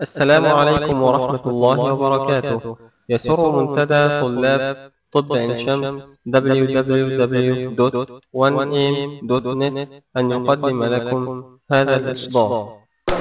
السلام عليكم ورحمة الله وبركاته يسر منتدى طلاب طب عين شمس www.1am.net أن يقدم لكم هذا الإصدار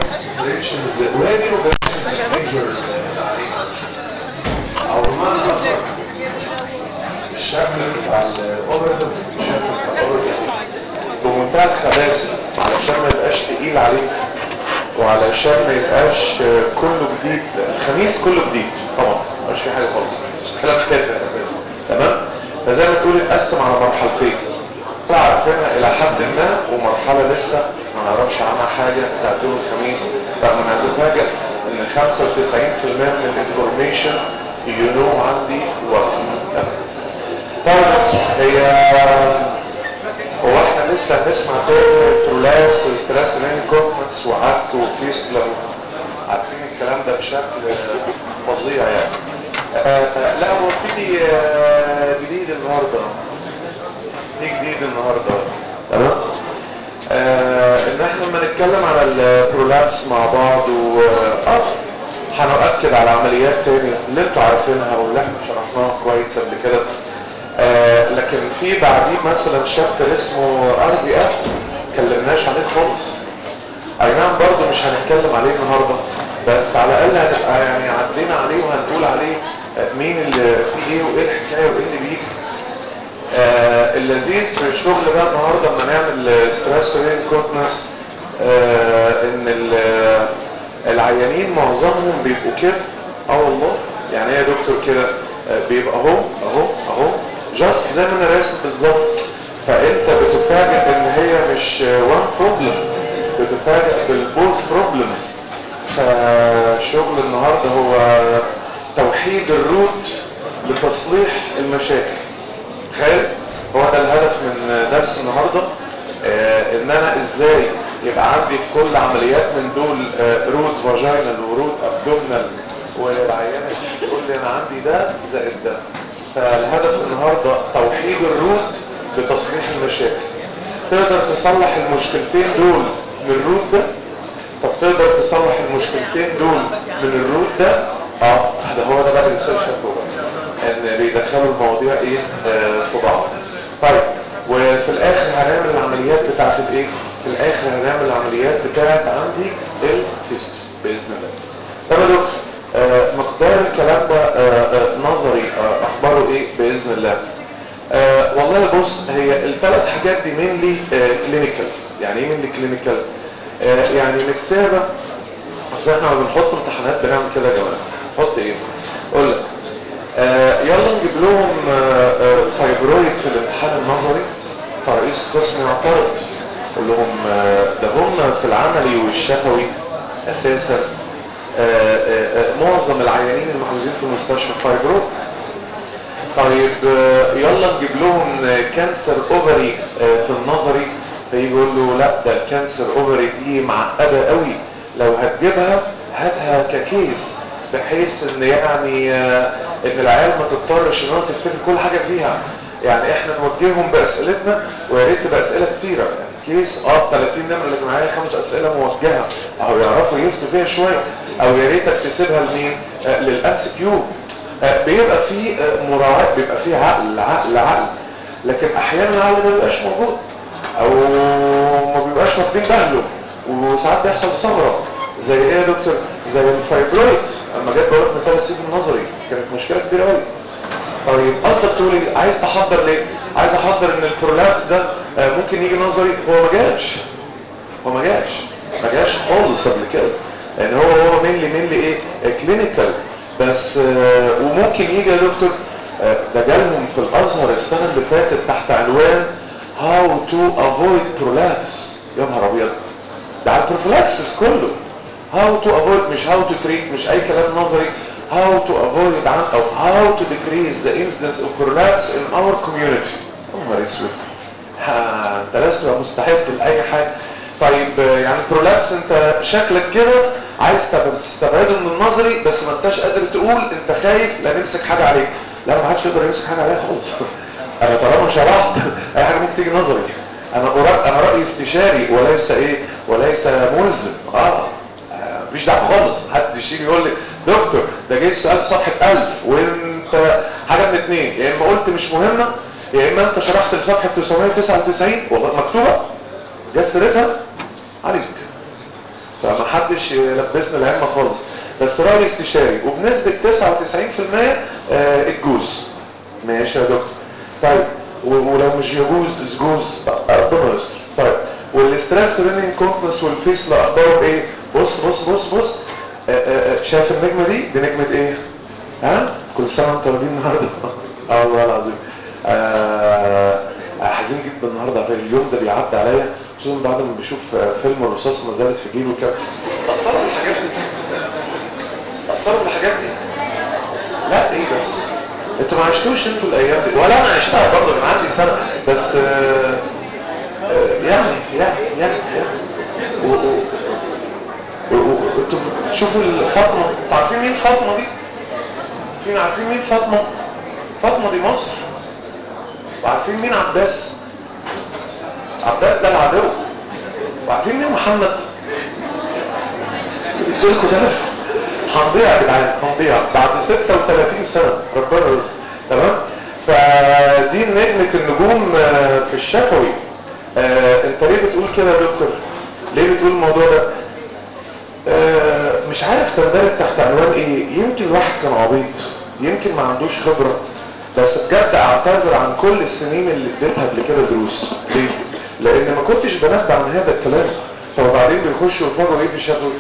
او بمعنى اخر الشكل بتاع الاوبريتيف الشكل بتاع الاوبريتيف بمنتهى الخباثه علشان ما يبقاش تقيل عليك وعلشان ما يبقاش كله جديد الخميس كله جديد طبعا ما يبقاش في حاجه خالص كلام تافه اساسا تمام فزي ما تقول اتقسم على مرحلتين عارفينها الى حد ما ومرحله لسه ما نعرفش عنها حاجه بتاعت يوم الخميس رغم انها تفاجئ ان 95% من الانفورميشن يو نو عندي وقت طيب هي هو احنا لسه هنسمع تاني فرولاكس وستريس رينكومنتس وعك وفيستلا عارفين الكلام ده بشكل فظيع يعني آه لا هو في آه جديد النهارده في جديد النهارده تمام آه ان احنا لما نتكلم على البرولابس مع بعض و اه هنؤكد على عمليات تاني اللي انتوا عارفينها واللي احنا شرحناها كويس قبل كده آه لكن في بعديه مثلا شابتر اسمه ار بي اف اتكلمناش عليه خالص اي نعم برضه مش هنتكلم عليه النهارده بس على الاقل هنبقى يعني عدينا عليه وهنقول عليه مين اللي فيه ايه وايه الحكايه وايه اللي بيجي آه اللذيذ في الشغل ده النهارده لما نعمل ستريس رينكوتنس آه ان العيانين معظمهم بيبقوا كده اه والله يعني ايه يا دكتور كده آه بيبقى اهو اهو اهو جاست زي ما انا راسم بالظبط فانت بتفاجئ ان هي مش وان بروبلم بتفاجئ بالبوث بروبلمز فشغل النهارده هو توحيد الروت لتصليح المشاكل تخيل هو ده الهدف من درس النهارده آه ان انا ازاي يبقى عندي في كل عمليات من دول آه روت فاجينال وروت ابدومينال والعيانه دي تقول لي انا عندي ده زائد ده فالهدف النهارده توحيد الروت لتصليح المشاكل تقدر تصلح المشكلتين دول من الروت ده طب تقدر تصلح المشكلتين دول من الروت ده اه ده هو ده بقى الريسيرش بروجرام ان بيدخلوا المواضيع ايه آه في بعض طيب وفي الاخر هنعمل العمليات بتاعت الايه في الاخر هنعمل العمليات بتاعت عندي الفيست باذن الله طب يا دكتور آه مقدار الكلام ده آه نظري اخباره ايه باذن الله والله بص هي الثلاث حاجات دي مينلي كلينيكال يعني ايه مينلي كلينيكال يعني متسابه اصل احنا لما بنحط امتحانات بنعمل كده يا جماعه نحط ايه اقول لك آه يلا نجيب لهم آه آه فايبرويد في الامتحان النظري فرئيس قسم يعترض يقول لهم ده هم في العملي والشفوي اساسا معظم العيانين المحجوزين في المستشفى فايبرويد طيب يلا نجيب لهم كانسر اوفري في النظري فيجي يقول له لا ده الكانسر اوفري دي معقده قوي لو هتجيبها هاتها ككيس بحيث ان يعني ان العيال ما تضطرش انها تفتكر كل حاجه فيها يعني احنا نوجههم باسئلتنا ويا ريت تبقى اسئله كتيره يعني كيس اه 30 نمره لكن معايا خمس اسئله موجهه او يعرفوا يفتوا فيها شويه او يا ريتك تسيبها لمين؟ آه للامس كيو آه بيبقى في آه مراعاه بيبقى في عقل عقل عقل لكن احيانا العقل ده ما بيبقاش موجود او ما بيبقاش واخدين باله وساعات بيحصل ثغره زي ايه يا دكتور زي الفايبرويد اما جت بقولك مثال السيف النظري كانت مشكله كبيره قوي طيب قصدك تقول ايه عايز تحضر ليه عايز احضر ان البرولابس ده ممكن يجي نظري هو ما جاش هو ما جاش ما جاش خالص قبل كده لان هو هو مين لي مين لي ايه كلينيكال بس وممكن يجي يا دكتور ده جالهم في الازهر السنه اللي فاتت تحت عنوان هاو تو افويد برولابس يا نهار ابيض ده على البروفلاكسس كله how to avoid مش how to treat مش اي كلام نظري how to avoid عن او how to decrease the incidence of prolapse in our community نهار اسود انت لازم تبقى مستعد لاي حاجه طيب يعني برولابس انت شكلك كده عايز تستبعده من النظري بس ما انتش قادر تقول انت خايف لا نمسك حاجه عليك لا ما حدش يقدر يمسك حاجه عليها خالص انا طالما شرحت اي حاجه ممكن تيجي نظري انا انا رايي استشاري وليس ايه وليس ملزم اه مفيش دعوه خالص حدش يجي يقول لي دكتور ده جاي سؤال في صفحه 1000 وانت حاجه من اثنين يا اما قلت مش مهمه يا اما انت شرحت لصفحه 999 والله مكتوبه جت سيرتها عليك فما حدش يلبسنا العلم خالص بس راي استشاري وبنسبه 99% آه الجوز ماشي يا دكتور طيب ولو مش يجوز جوز ربنا يستر طيب والاسترس رينين كونفرنس والفيس لا اخباره ايه بص بص بص بص آآ آآ شايف النجمه دي دي نجمه ايه ها كل سنه وانتم طيبين النهارده اه والله العظيم حزين جدا النهارده اليوم ده بيعدي عليا خصوصا بعد ما بشوف فيلم الرصاص ما زالت في جيبه كده اثروا الحاجات دي اثروا الحاجات دي لا ايه بس انتوا ما عشتوش انتوا الايام دي ولا انا عشتها برضه من عندي سنه بس آه آه يعني يعني يعني, يعني. وانتوا تشوفوا فاطمه انتوا عارفين مين فاطمه دي؟ فين عارفين مين فاطمه؟ فاطمه دي مصر وعارفين مين عباس؟ عباس ده العدو وعارفين مين محمد؟ اديلكوا درس هنضيع يا جدعان هنضيع بعد 36 سنه ربنا يرزق تمام فدي نجمه النجوم في الشفوي آه انت ليه بتقول كده يا دكتور ليه بتقول الموضوع ده آه مش عارف تندرج تحت عنوان ايه يمكن الواحد كان عبيط يمكن ما عندوش خبره بس بجد اعتذر عن كل السنين اللي اديتها قبل كده دروس ليه لان ما كنتش بنبه عن هذا الكلام فبعدين بيخشوا يفروا ايه في الشفوي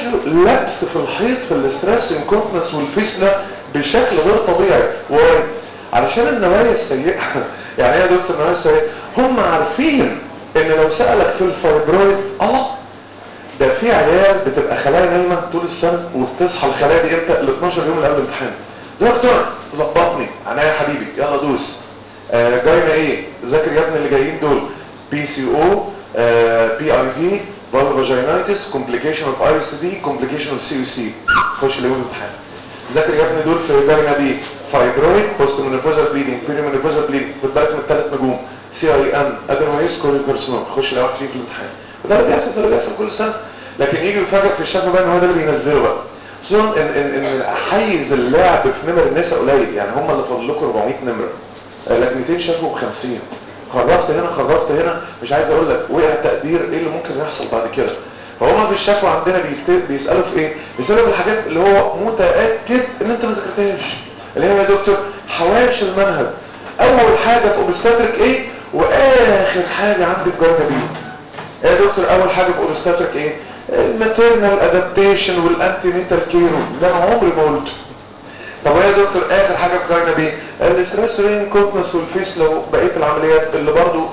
لبس في الحيط في الاسترس انكونتنس والفيسنا بشكل غير طبيعي وارد علشان النوايا السيئه يعني ايه يا دكتور النوايا السيئه هم عارفين ان لو سالك في الفايبرويد اه ده في عيال بتبقى خلايا نايمه طول السنه وبتصحى الخلايا دي امتى ال 12 يوم اللي قبل الامتحان دكتور ظبطني انا يا حبيبي يلا دوس آه جاينا ايه ذاكر يا ابني اللي جايين دول بي سي او بي اي دي فاجينايتس كومبليكيشن اوف اي سي دي كومبليكيشن اوف سي او سي خش اليوم الامتحان ذاكر يا ابني دول في جاينا بي فايبرويد بوست مينوبوزال بليدنج بري مينوبوزال بليدنج خد بالك من الثلاث نجوم سي اي ان ادينويز كوريكارسينوم خش الاول فيه في الامتحان وده اللي بيحصل ده اللي بيحصل كل سنه لكن يجي يفاجئ في الشفا بقى ان هو ده اللي بينزله بقى خصوصا ان ان ان حيز اللعب في نمر النساء قليل يعني هم اللي فاضل لكم 400 نمره لجنتين شافوا ب 50 خرجت هنا خرجت هنا مش عايز اقول لك وقع تقدير ايه اللي ممكن يحصل بعد كده فهم في الشفا عندنا بيسالوا في ايه بيسالوا في الحاجات اللي هو متاكد ان انت ما ذاكرتهاش اللي هي يا دكتور حواشي المنهج اول حاجه في اوبستاتريك ايه واخر حاجه عندك جاينا بيه يا دكتور اول حاجه في اوبستاتريك ايه الماتيرنال ادابتيشن والانتي نيتال كير ده انا عمري ما قلته طب يا دكتور اخر حاجه في جاينا بيه الاستريس رين كوتنس والفيس لو بقيه العمليات اللي برضو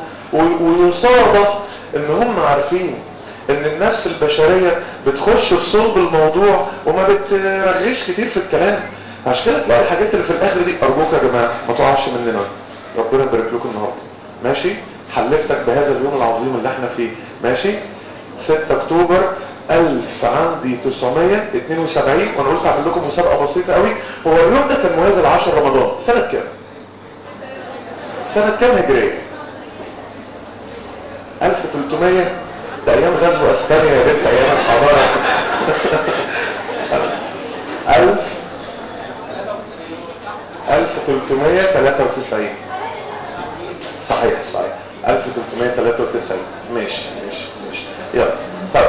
ويصادف ان هم عارفين ان النفس البشريه بتخش في صلب الموضوع وما بترغيش كتير في الكلام عشان كده تلاقي الحاجات اللي في الاخر دي ارجوك يا جماعه ما تقعش مننا ربنا يبارك لكم النهارده ماشي حلفتك بهذا اليوم العظيم اللي احنا فيه ماشي 6 اكتوبر 1000 عندي 972 وانا قلت اعمل لكم مسابقه بسيطه قوي هو اليوم ده كان موازي ل 10 رمضان سنه كام سنه كام هجريه 1300 ده ايام غزو اسبانيا يا بنت ايام الحضاره 1000 1393 صحيح صحيح 1393 ماشي ماشي ماشي يلا طيب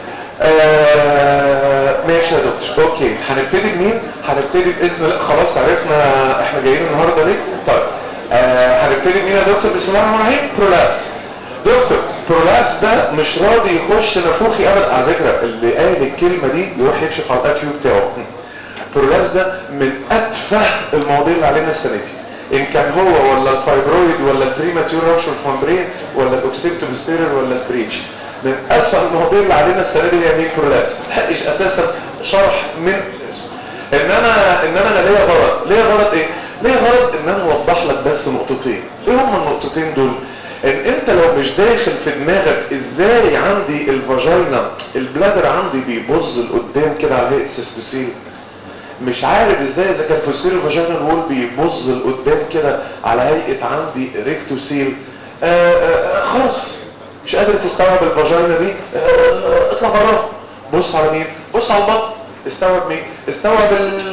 آه ماشي يا دكتور اوكي هنبتدي بمين هنبتدي باذن الله خلاص عرفنا احنا جايين النهارده ليه طيب آه هنبتدي بمين يا دكتور بسم الله الرحمن الرحيم برولابس دكتور برولابس ده مش راضي يخش نافوخي ابدا على فكره اللي قال الكلمه دي يروح يكشف على الاكيو بتاعه برولابس ده من اتفه المواضيع اللي علينا السنه دي ان كان هو ولا الفايبرويد ولا البريماتيور رابشر فامبرين ولا الاوكسيبتوبستيرير ولا البريتش من ادفع المواضيع اللي علينا السنه دي هي مين برولابس ما تحقش اساسا شرح من ان انا ان انا ليا غرض ليا غرض ايه ليا غرض ان انا اوضح لك بس نقطتين ايه هم النقطتين دول ان انت لو مش داخل في دماغك ازاي عندي الفاجينا البلادر عندي بيبظ لقدام كده على هيئه سيستوسيل مش عارف ازاي اذا كان فوسيرو فاجينال وول بيبظ لقدام كده على هيئه عندي ريكتوسيل آآ آآ خلاص مش قادر تستوعب الفاجينا دي اطلع براها بص على مين بص على البطن استوعب مين استوعب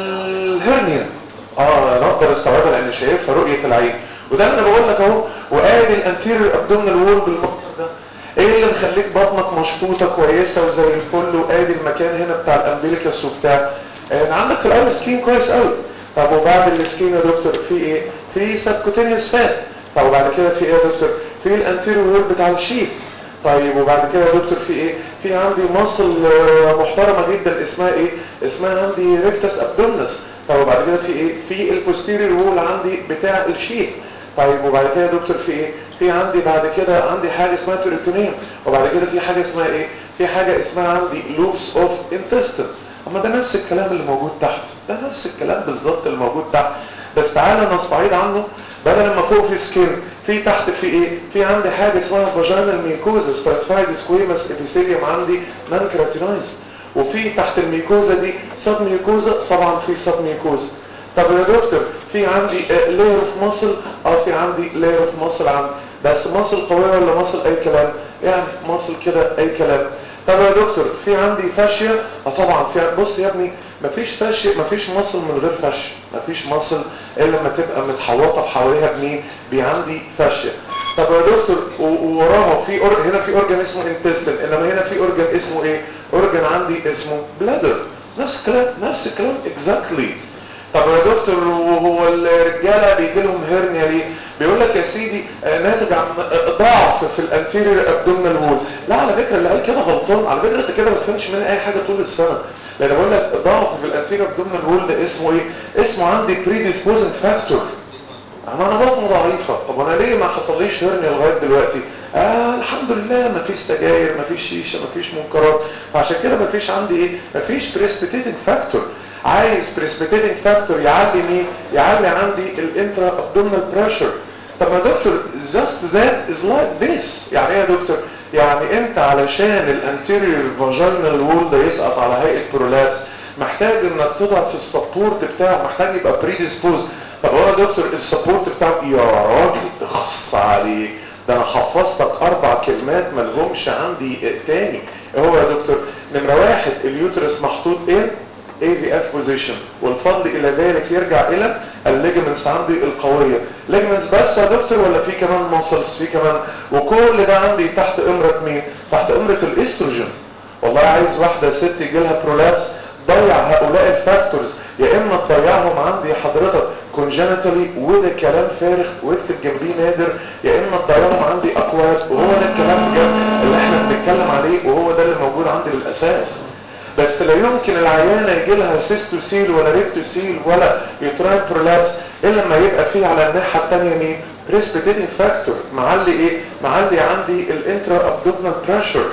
الهرنيا اه انا اقدر استوعبها لان شايفها رؤيه العين وده اللي انا بقول لك اهو وادي الانتيريور ابدومينال وول بالمنظر ده ايه اللي مخليك بطنك مشطوطه كويسه وزي الفل وادي المكان هنا بتاع الامبليكس وبتاع آه عندك في الاول سكين كويس قوي طب وبعد السكين يا دكتور في ايه في سبكوتينيوس فات طب وبعد كده في ايه يا دكتور في الانتيريور وول بتاع الشيف طيب وبعد كده يا دكتور في ايه في عندي مصل محترمه جدا اسمها ايه اسمها عندي ريكتس ابدومنس طب وبعد كده في ايه في البوستيريور وول عندي بتاع الشيف طيب وبعد كده يا دكتور في ايه في عندي بعد كده عندي حاجه اسمها بيريتونيوم وبعد كده في حاجه اسمها ايه في حاجه اسمها عندي لوبس اوف انتستين اما ده نفس الكلام اللي موجود تحت ده نفس الكلام بالظبط اللي موجود تحت بس تعالى نستعيد عنه بدل ما فوق في سكين في تحت في ايه في عندي حاجه اسمها فاجينال ميكوزا ستراتيفايد سكويمس ابيثيليوم عندي نان كراتينايز وفي تحت الميكوزا دي سب ميكوزا طبعا في سب ميكوزا طب يا دكتور في عندي لاير اوف ماسل اه في عندي لاير اوف ماسل عندي بس ماسل قويه ولا ماسل اي كلام يعني ماسل كده اي كلام طب يا دكتور في عندي فاشيه اه طبعا في بص يا ابني مفيش فاشيه مفيش ماسل من غير فاشيه مفيش ماسل الا لما تبقى متحوطه حواليها بمين بعندي فاشيه طب يا دكتور ووراها في أور... هنا في اورجان اسمه انتستين انما هنا في اورجان اسمه ايه اورجان عندي اسمه بلادر نفس الكلام نفس الكلام اكزاكتلي طب يا دكتور وهو الرجاله بيجي لهم هرنيا ليه بيقول لك يا سيدي ناتج عن ضعف في الانتيريور ابدومينال وول لا على فكره اللي قال كده غلطان على فكره انت كده ما تفهمش مني اي حاجه طول السنه لان بقول لك ضعف في الانتيريور ابدومينال وول ده اسمه ايه اسمه عندي بريديسبوزنج فاكتور انا انا بطني ضعيفه طب انا ليه ما حصليش هرنيا لغايه دلوقتي آه الحمد لله ما فيش سجاير ما فيش شيشه ما فيش منكرات فعشان كده ما فيش عندي ايه ما فيش بريسبيتيتنج فاكتور عايز بريسبيتيتنج فاكتور يعلي مين يعلي عندي الانترا ابدومينال بريشر طب يا دكتور just that is like this يعني ايه يا دكتور يعني انت علشان الانتيريور فاجينال وول ده يسقط على هيئه برولابس محتاج انك تضع في السبورت بتاعه محتاج يبقى بريديسبوز طب هو يا دكتور السبورت بتاعه يا راجل اخص عليك ده انا حفظتك اربع كلمات ملهمش عندي تاني هو يا دكتور نمره واحد اليوترس محطوط ايه اي في اف بوزيشن والفضل الى ذلك يرجع الى الليجمنتس عندي القويه ليجمنتس بس يا دكتور ولا في كمان ماسلز في كمان وكل ده عندي تحت امره مين تحت امره الاستروجين والله عايز واحده ست يجي لها برولابس ضيع هؤلاء الفاكتورز يا اما تضيعهم عندي حضرتك كونجنتالي وده كلام فارغ واكتب جنبيه نادر يا اما تضيعهم عندي اقوات وهو ده الكلام بجد اللي احنا بنتكلم عليه وهو ده اللي موجود عندي بالاساس بس لا يمكن العيانه يجي لها سيستوسيل ولا ريكتوسيل ولا يوتراين برولابس الا لما يبقى فيه على الناحيه الثانيه مين بريسبيتيتنج فاكتور معلي ايه معلي عندي الانترا ابدومينال بريشر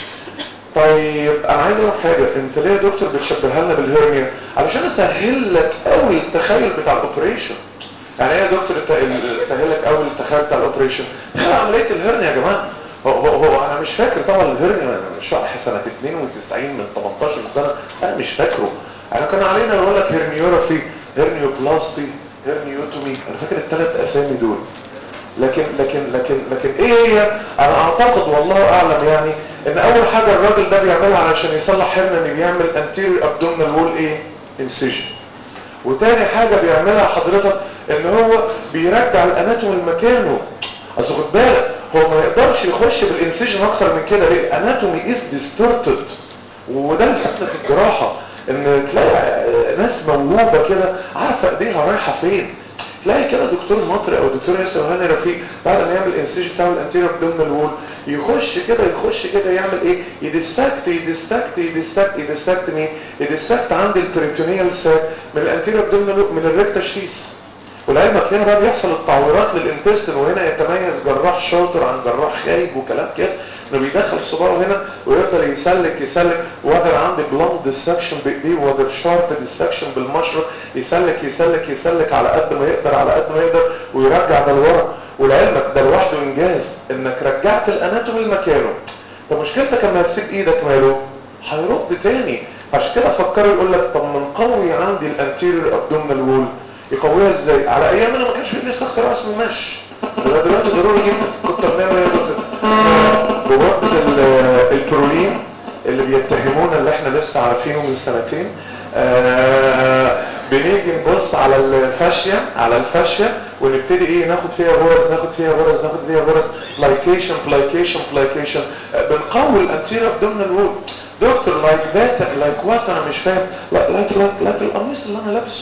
طيب انا عايز اقول حاجه انت ليه يا دكتور بتشبهها لنا بالهرنيا علشان اسهل لك قوي التخيل بتاع الاوبريشن يعني ايه يا دكتور اسهل لك قوي التخيل بتاع الاوبريشن عمليه الهرنيا يا جماعه هو, هو, هو انا مش فاكر طبعا الهرنيا انا مش شرح سنه 92 من 18 سنه انا مش فاكره انا كان علينا يقول لك هرنيورافي هرنيوبلاستي هرنيوتومي انا فاكر الثلاث اسامي دول لكن لكن لكن لكن ايه هي انا اعتقد والله اعلم يعني ان اول حاجه الراجل ده بيعملها علشان يصلح هرنيا انه بيعمل anterior abdominal wall ايه incision وتاني حاجه بيعملها حضرتك ان هو بيرجع الاناتومي لمكانه اصل خد بالك هو ما يقدرش يخش بالانسيجن اكتر من كده ليه الاناتومي از ديستورتد وده الفتنه في الجراحه ان تلاقي ناس موهوبه كده عارفه ايديها رايحه فين تلاقي كده دكتور مطري او دكتور ياسر هاني رفيق بعد ما يعمل انسيجن بتاع الانتيريور ابدومينال وول يخش كده يخش كده يعمل ايه يدستكت يدستكت يدستكت يدستكت مين يدستكت عند البريتونيال ساك من الانتيريور ابدومينال من الريكتا شيس ولعلمك هنا بقى بيحصل التعويرات للانتستين وهنا يتميز جراح شاطر عن جراح خايب وكلام كده انه بيدخل صباعه هنا ويفضل يسلك يسلك وقدر عندي بلونج ديسكشن بايديه وقدر شارب ديسكشن بالمشرط يسلك يسلك يسلك على قد ما يقدر على قد ما يقدر ويرجع ده لورا ولعلمك ده لوحده انجاز انك رجعت الاناتومي لمكانه طب مشكلتك لما تسيب ايدك ماله هيرد تاني عشان كده فكروا يقول لك طب ما نقوي عندي الانتيريور ابدومينال وول يقويها ازاي على ايامنا ما كانش في لسه اختراع اسمه مش ده دلوقتي ضروري جدا كنت بنعمل ايه بوابس البرولين اللي بيتهمونا اللي احنا لسه عارفينه من سنتين آه بنيجي نبص على الفاشية على الفاشية ونبتدي ايه ناخد فيها غرز ناخد فيها غرز ناخد فيها غرز بلايكيشن بلايكيشن بلايكيشن بنقوي الانتيريور ابدومينال وول دكتور لايك ذات لايك وات انا مش فاهم لايك لايك لايك القميص اللي انا لابسه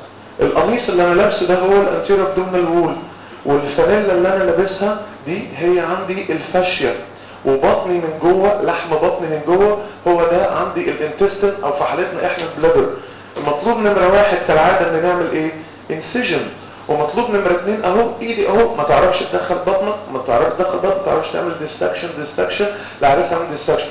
القميص اللي انا لابسه ده هو الانتيريور ابدومينال وول والفانيلا اللي انا لابسها دي هي عندي الفاشية وبطني من جوه لحم بطني من جوه هو ده عندي الانتستين او في حالتنا احنا البلادر المطلوب نمرة واحد كالعادة ان نعمل ايه انسيجن ومطلوب نمرة اتنين اهو ايدي اهو ما تعرفش تدخل بطنك ما تعرفش تدخل بطنك ما تعرفش تعمل ديستكشن ديستكشن لا عرفت اعمل ديستكشن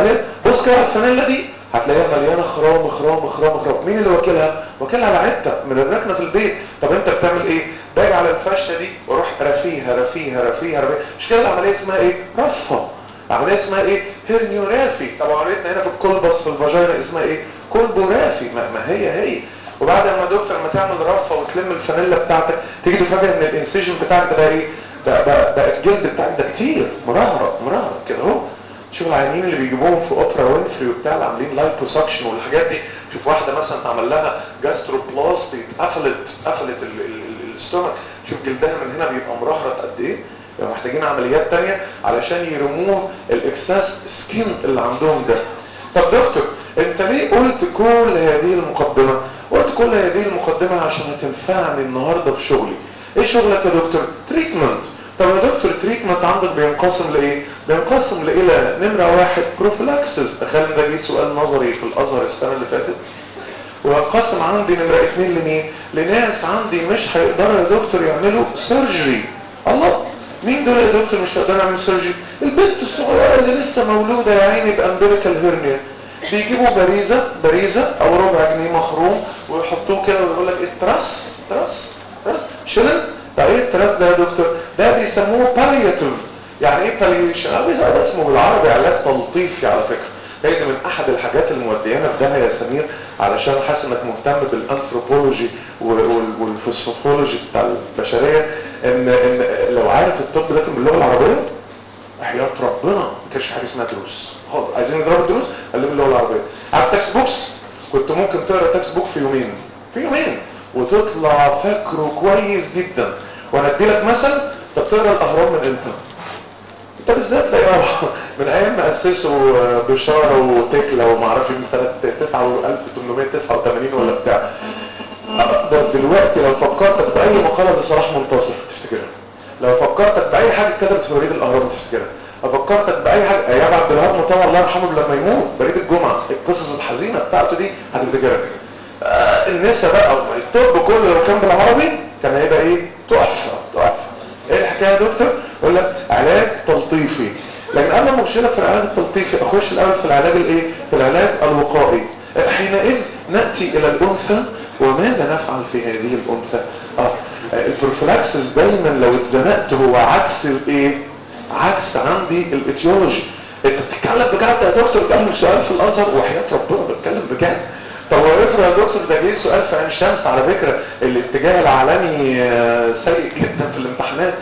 بص كده على الفانيلا دي هتلاقيها مليانه خرام خرام خرام خرام مين اللي واكلها واكلها لعيبتك من الركنه في البيت طب انت بتعمل ايه باجي على الفشه دي واروح رافيها رافيها رافيها رافيها مش كده العمليه اسمها ايه رفه عمليه اسمها ايه هيرنيورافي طب عمليتنا هنا في الكولبس في الفاجينا اسمها ايه كولبورافي ما, ما هي هي وبعد ما دكتور ما تعمل رفه وتلم الفانيلا بتاعتك تيجي تفاجئ ان الانسيجن بتاعك ده ايه ده بقى, بقى الجلد بتاعك ده كتير مرهرق مرهرق كده اهو شوف العيانين اللي بيجيبوهم في اوبرا وينفري وبتاع اللي عاملين لايبوسكشن والحاجات دي شوف واحده مثلا اتعمل لها جاستروبلاستي قفلت قفلت الاستومك شوف جلدها من هنا بيبقى مرهرط قد ايه يبقى محتاجين عمليات تانية علشان يرموه الاكساس سكين اللي عندهم ده طب دكتور انت ليه قلت كل هذه المقدمة قلت كل هذه المقدمة عشان هتنفعني النهاردة في شغلي ايه شغلك يا دكتور تريتمنت طب يا دكتور تريتمنت عندك بينقسم لايه بينقسم لإلى نمرة واحد بروفلاكسس تخيل ده جه سؤال نظري في الازهر السنة اللي فاتت وينقسم عندي نمرة اتنين لمين لناس عندي مش هيقدروا يا دكتور يعملوا سيرجري الله مين دول يا دكتور مش هيقدروا يعملوا سيرجري البنت الصغيرة اللي لسه مولودة يا عيني بامبليكال هيرنيا بيجيبوا باريزة باريزة او ربع جنيه مخروم ويحطوه كده ويقول لك تراس تراس تراس شلل ده ايه التراس ده يا دكتور ده بيسموه بالياتيف يعني ايه باليشن ده اسمه بالعربي علاج تلطيفي على فكره هي من احد الحاجات اللي موديانا في ده يا سمير علشان حاسس انك مهتم بالانثروبولوجي والفسفولوجي بتاع البشريه ان ان لو عارف الطب ده كان باللغه العربيه حياه ربنا ما كانش حاجه اسمها دروس خالص عايزين نضرب الدروس خليه باللغه العربيه عارف تكست بوكس كنت ممكن تقرا تكست بوك في يومين في يومين وتطلع فاكره كويس جدا وانا ادي لك مثل طب تقرا الاهرام من امتى انت بالذات تلاقيه من ايام ما اسسوا بشاره وتكله وما اعرفش من سنه 1889 ولا بتاع اقدر دلوقتي لو فكرتك باي مقاله لصلاح منتصر تفتكرها لو فكرتك باي حاجه اتكتبت في بريد الاهرام تفتكرها لو فكرتك باي حاجه ايام عبد الوهاب مطوع الله يرحمه لما يموت بريد الجمعه القصص الحزينه بتاعته دي هتفتكرها آه النسا بقى الطب كله لو كان بالعربي كان هيبقى ايه تحفه تحفه ايه الحكايه يا دكتور يقول لك علاج تلطيفي لكن قبل ما اخش لك في العلاج التلطيفي اخش الاول في العلاج الايه في العلاج الوقائي حينئذ ناتي الى الانثى وماذا نفعل في هذه الانثى اه البروفلاكسس دايما لو اتزنقت هو عكس الايه عكس عندي الاتيولوجي انت بتتكلم بجد يا دكتور بتعمل سؤال في الازهر وحياه ربنا بتكلم بجد طب افرض يا دكتور ده جه سؤال في عين شمس على فكره الاتجاه العالمي سيء جدا في الامتحانات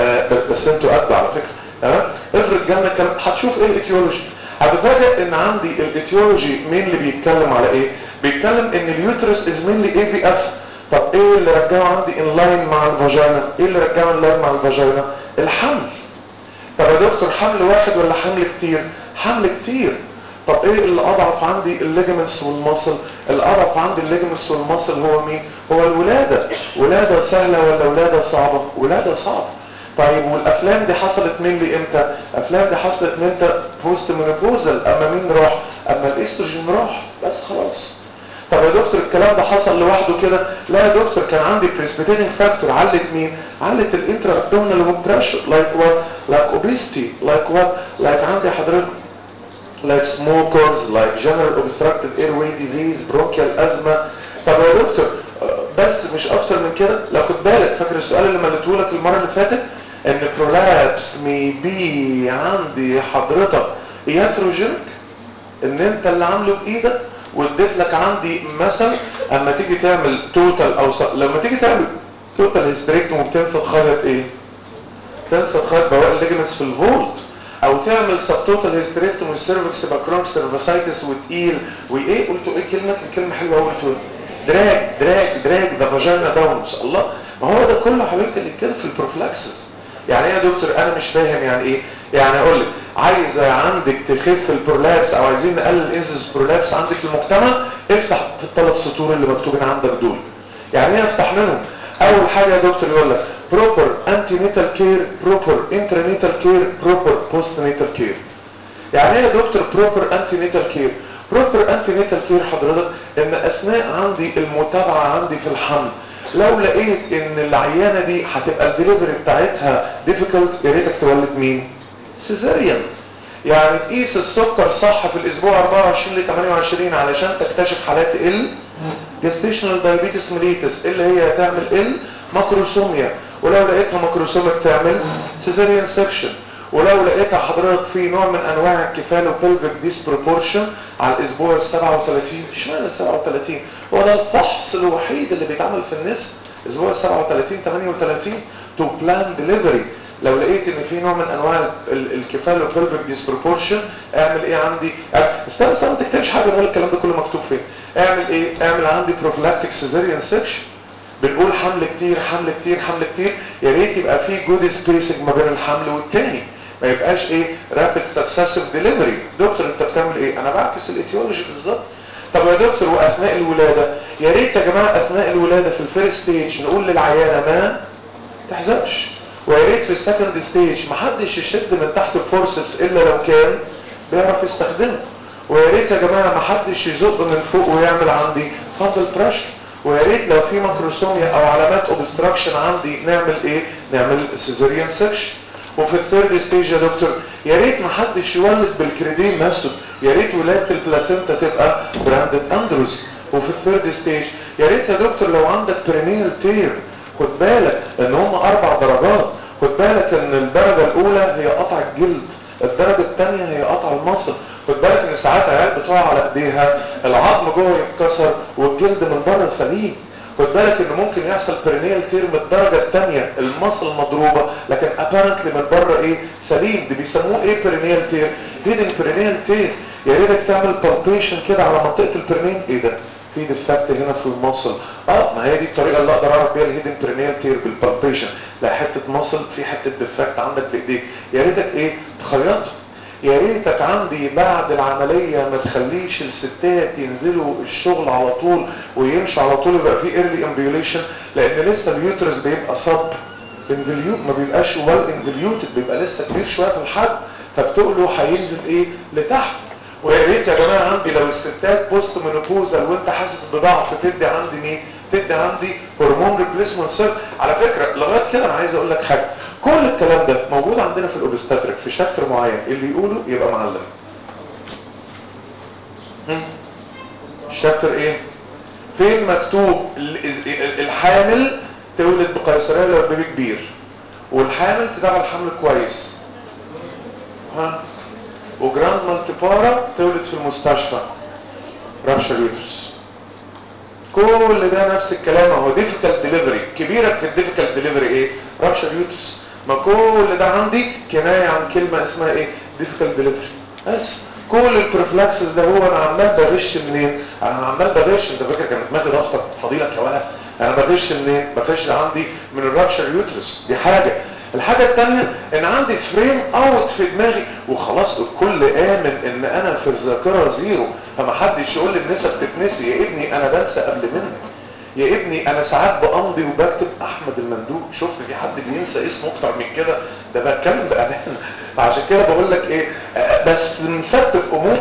بس انتوا قد على فكره تمام افرض جالنا كلام هتشوف ايه الايتيولوجي هتفاجئ ان عندي الايتيولوجي مين اللي بيتكلم على ايه بيتكلم ان اليوترس از مين اي في اف طب ايه اللي رجعه عندي ان لاين مع الفاجينا ايه اللي رجعه ان لاين مع الفاجينا الحمل طب يا دكتور حمل واحد ولا حمل كتير حمل كتير طب ايه اللي اضعف عندي الليجمنتس والمصل اللي اضعف عندي الليجمنتس والمصل هو مين هو الولادة ولادة سهلة ولا ولادة صعبة ولادة صعبة طيب والافلام دي حصلت مين لي امتى الافلام دي حصلت من امتى بوست مينوبوزال اما مين راح اما الاستروجين راح بس خلاص طب يا دكتور الكلام ده حصل لوحده كده لا يا دكتور كان عندي بريسبيتيتنج فاكتور علت مين علت الانترا ابدومينال بريشر لايك وات لايك اوبيستي لايك وات لايك عندي حضرتك like smokers, like general obstructive airway disease, bronchial asthma. طب يا دكتور بس مش اكتر من كده لو خد بالك فاكر السؤال اللي مليته لك المره اللي فاتت ان prolapse may be عندي حضرتك ياتروجينك ان انت اللي عامله بايدك واديت لك عندي مثل اما تيجي تعمل توتال او س... لما تيجي تعمل توتال هيستريكتوم وبتنسى خيط ايه؟ تنسى خيط بواقي الليجمنتس في الفولت او تعمل سبتوتال هيستريكتومي سيرفكس باكرونك سيرفاسايتس وتقيل وايه قلتوا ايه كلمه كلمه حلوه قلتوا دراج دراج دراج ده فاجينا داونز الله ما هو ده كله حبيبتي اللي كده في البروفلاكسس يعني ايه يا دكتور انا مش فاهم يعني ايه يعني اقول لك عايزه عندك تخف البرولابس او عايزين نقلل الانسس برولابس عندك في المجتمع افتح في الثلاث سطور اللي مكتوبين عندك دول يعني ايه افتح منهم اول حاجه يا دكتور يقول لك proper antenatal care proper intranatal care proper postnatal care يعني ايه يا دكتور proper antenatal care proper antenatal care حضرتك ان اثناء عندي المتابعه عندي في الحمل لو لقيت ان العيانه دي هتبقى الدليفري بتاعتها difficult يا ريتك تولد مين سيزاريان يعني تقيس السكر صح في الاسبوع 24 ل 28 علشان تكتشف حالات ال جستيشنال دايابيتس ميليتس اللي هي هتعمل ال ماكروسوميا ولو لقيتها ماكروسوميا بتعمل سيزاريان سكشن ولو لقيتها حضرتك في نوع من انواع الكفال وبلفيك ديسبروبورشن على الاسبوع ال 37 اشمعنى ال 37 هو ده الفحص الوحيد اللي بيتعمل في النساء اسبوع ال 37 38 تو بلان ديليفري لو لقيت ان في نوع من انواع الكفال وبلفيك ديسبروبورشن اعمل ايه عندي استنى استنى ما تكتبش حاجه غير الكلام ده كله مكتوب فين اعمل ايه اعمل عندي بروفلاكتيك سيزاريان سكشن بنقول حمل كتير حمل كتير حمل كتير يا ريت يبقى في جود سبيسنج ما بين الحمل والتاني ما يبقاش ايه رابيد سكسسيف ديليفري دكتور انت بتعمل ايه انا بعكس الايتيولوجي بالظبط طب يا دكتور واثناء الولاده يا ريت يا جماعه اثناء الولاده في الفيرست ستيج نقول للعيانه ما تحزقش ويا ريت في السكند ستيج ما حدش يشد من تحت الفورسبس الا لو كان بيعرف يستخدمه ويا ريت يا جماعه ما حدش يزق من فوق ويعمل عندي فاندل بريشر ويا ريت لو في ماكروسوميا او علامات اوبستراكشن عندي نعمل ايه نعمل سيزاريان سكشن وفي الثيرد ستيج يا دكتور يا ريت ما حدش يولد بالكريدين نفسه يا ريت ولاده البلاسينتا تبقى براندد اندروز وفي الثيرد ستيج يا ريت يا دكتور لو عندك برينيال تير خد بالك ان هم اربع درجات خد بالك ان الدرجه الاولى هي قطع الجلد الدرجه الثانيه هي قطع المصل خد بالك ان ساعات عيال بتقع على ايديها العظم جوه يتكسر والجلد من بره سليم خد بالك ان ممكن يحصل برينيال تير من الدرجه الثانيه المصل مضروبه لكن ابارنتلي من بره ايه سليم دي بيسموه ايه برينيال تير هيدن برينيال تير يا ريتك تعمل بالبيشن كده على منطقه البرينيال ايه ده في ديفكت هنا في المصل اه ما هي دي الطريقه اللي اقدر اعرف بيها الهيدن برينيال تير بالبالبيشن لا حته مصل في حته ديفكت عندك في ايديك يا ريتك ايه تخيطها يا ريتك عندي بعد العملية ما تخليش الستات ينزلوا الشغل على طول ويمشوا على طول يبقى في ايرلي امبيوليشن لان لسه اليوترس بيبقى صب انفليوت ما بيبقاش وال انفليوتد بيبقى لسه كبير شويه في الحجم فبتقله هينزل ايه لتحت ويا ريت يا جماعه عندي لو الستات بوست مينوبوزال وانت حاسس بضعف تدي عندي مين تدي عندي هرمون ريبليسمنت سيرف على فكره لغايه كده انا عايز اقول لك حاجه كل الكلام ده موجود عندنا في الاوبستاتريك في شابتر معين اللي يقوله يبقى معلم الشابتر ايه فين مكتوب الحامل تولد بقيصريه لو البيبي كبير والحامل تتابع الحمل كويس ها وجراند مالتيبارا تولد في المستشفى رابشر يوترس كل ده نفس الكلام اهو ديفيكالت ديليفري كبيرك في الديفيكالت ديليفري ايه رابشر يوترس ما كل ده عندي كنايه عن كلمه اسمها ايه ديفيكالت ديليفري بس كل البروفلاكسس ده هو انا عمال بغش منين انا عمال بغش انت فاكر كان دماغي ضغطك فضيلك يا ولد انا بغش منين بغش عندي من الرابشر يوترس دي حاجه الحاجة الثانية ان عندي فريم اوت في دماغي وخلاص الكل امن ان انا في الذاكرة زيرو فما حدش يقول لي النسب بتتنسي يا ابني انا بنسى قبل منك يا ابني انا ساعات بامضي وبكتب احمد المندوب شفت في حد بينسى اسمه اكتر من كده ده بتكلم بامانه فعشان كده بقول لك ايه بس نثبت امور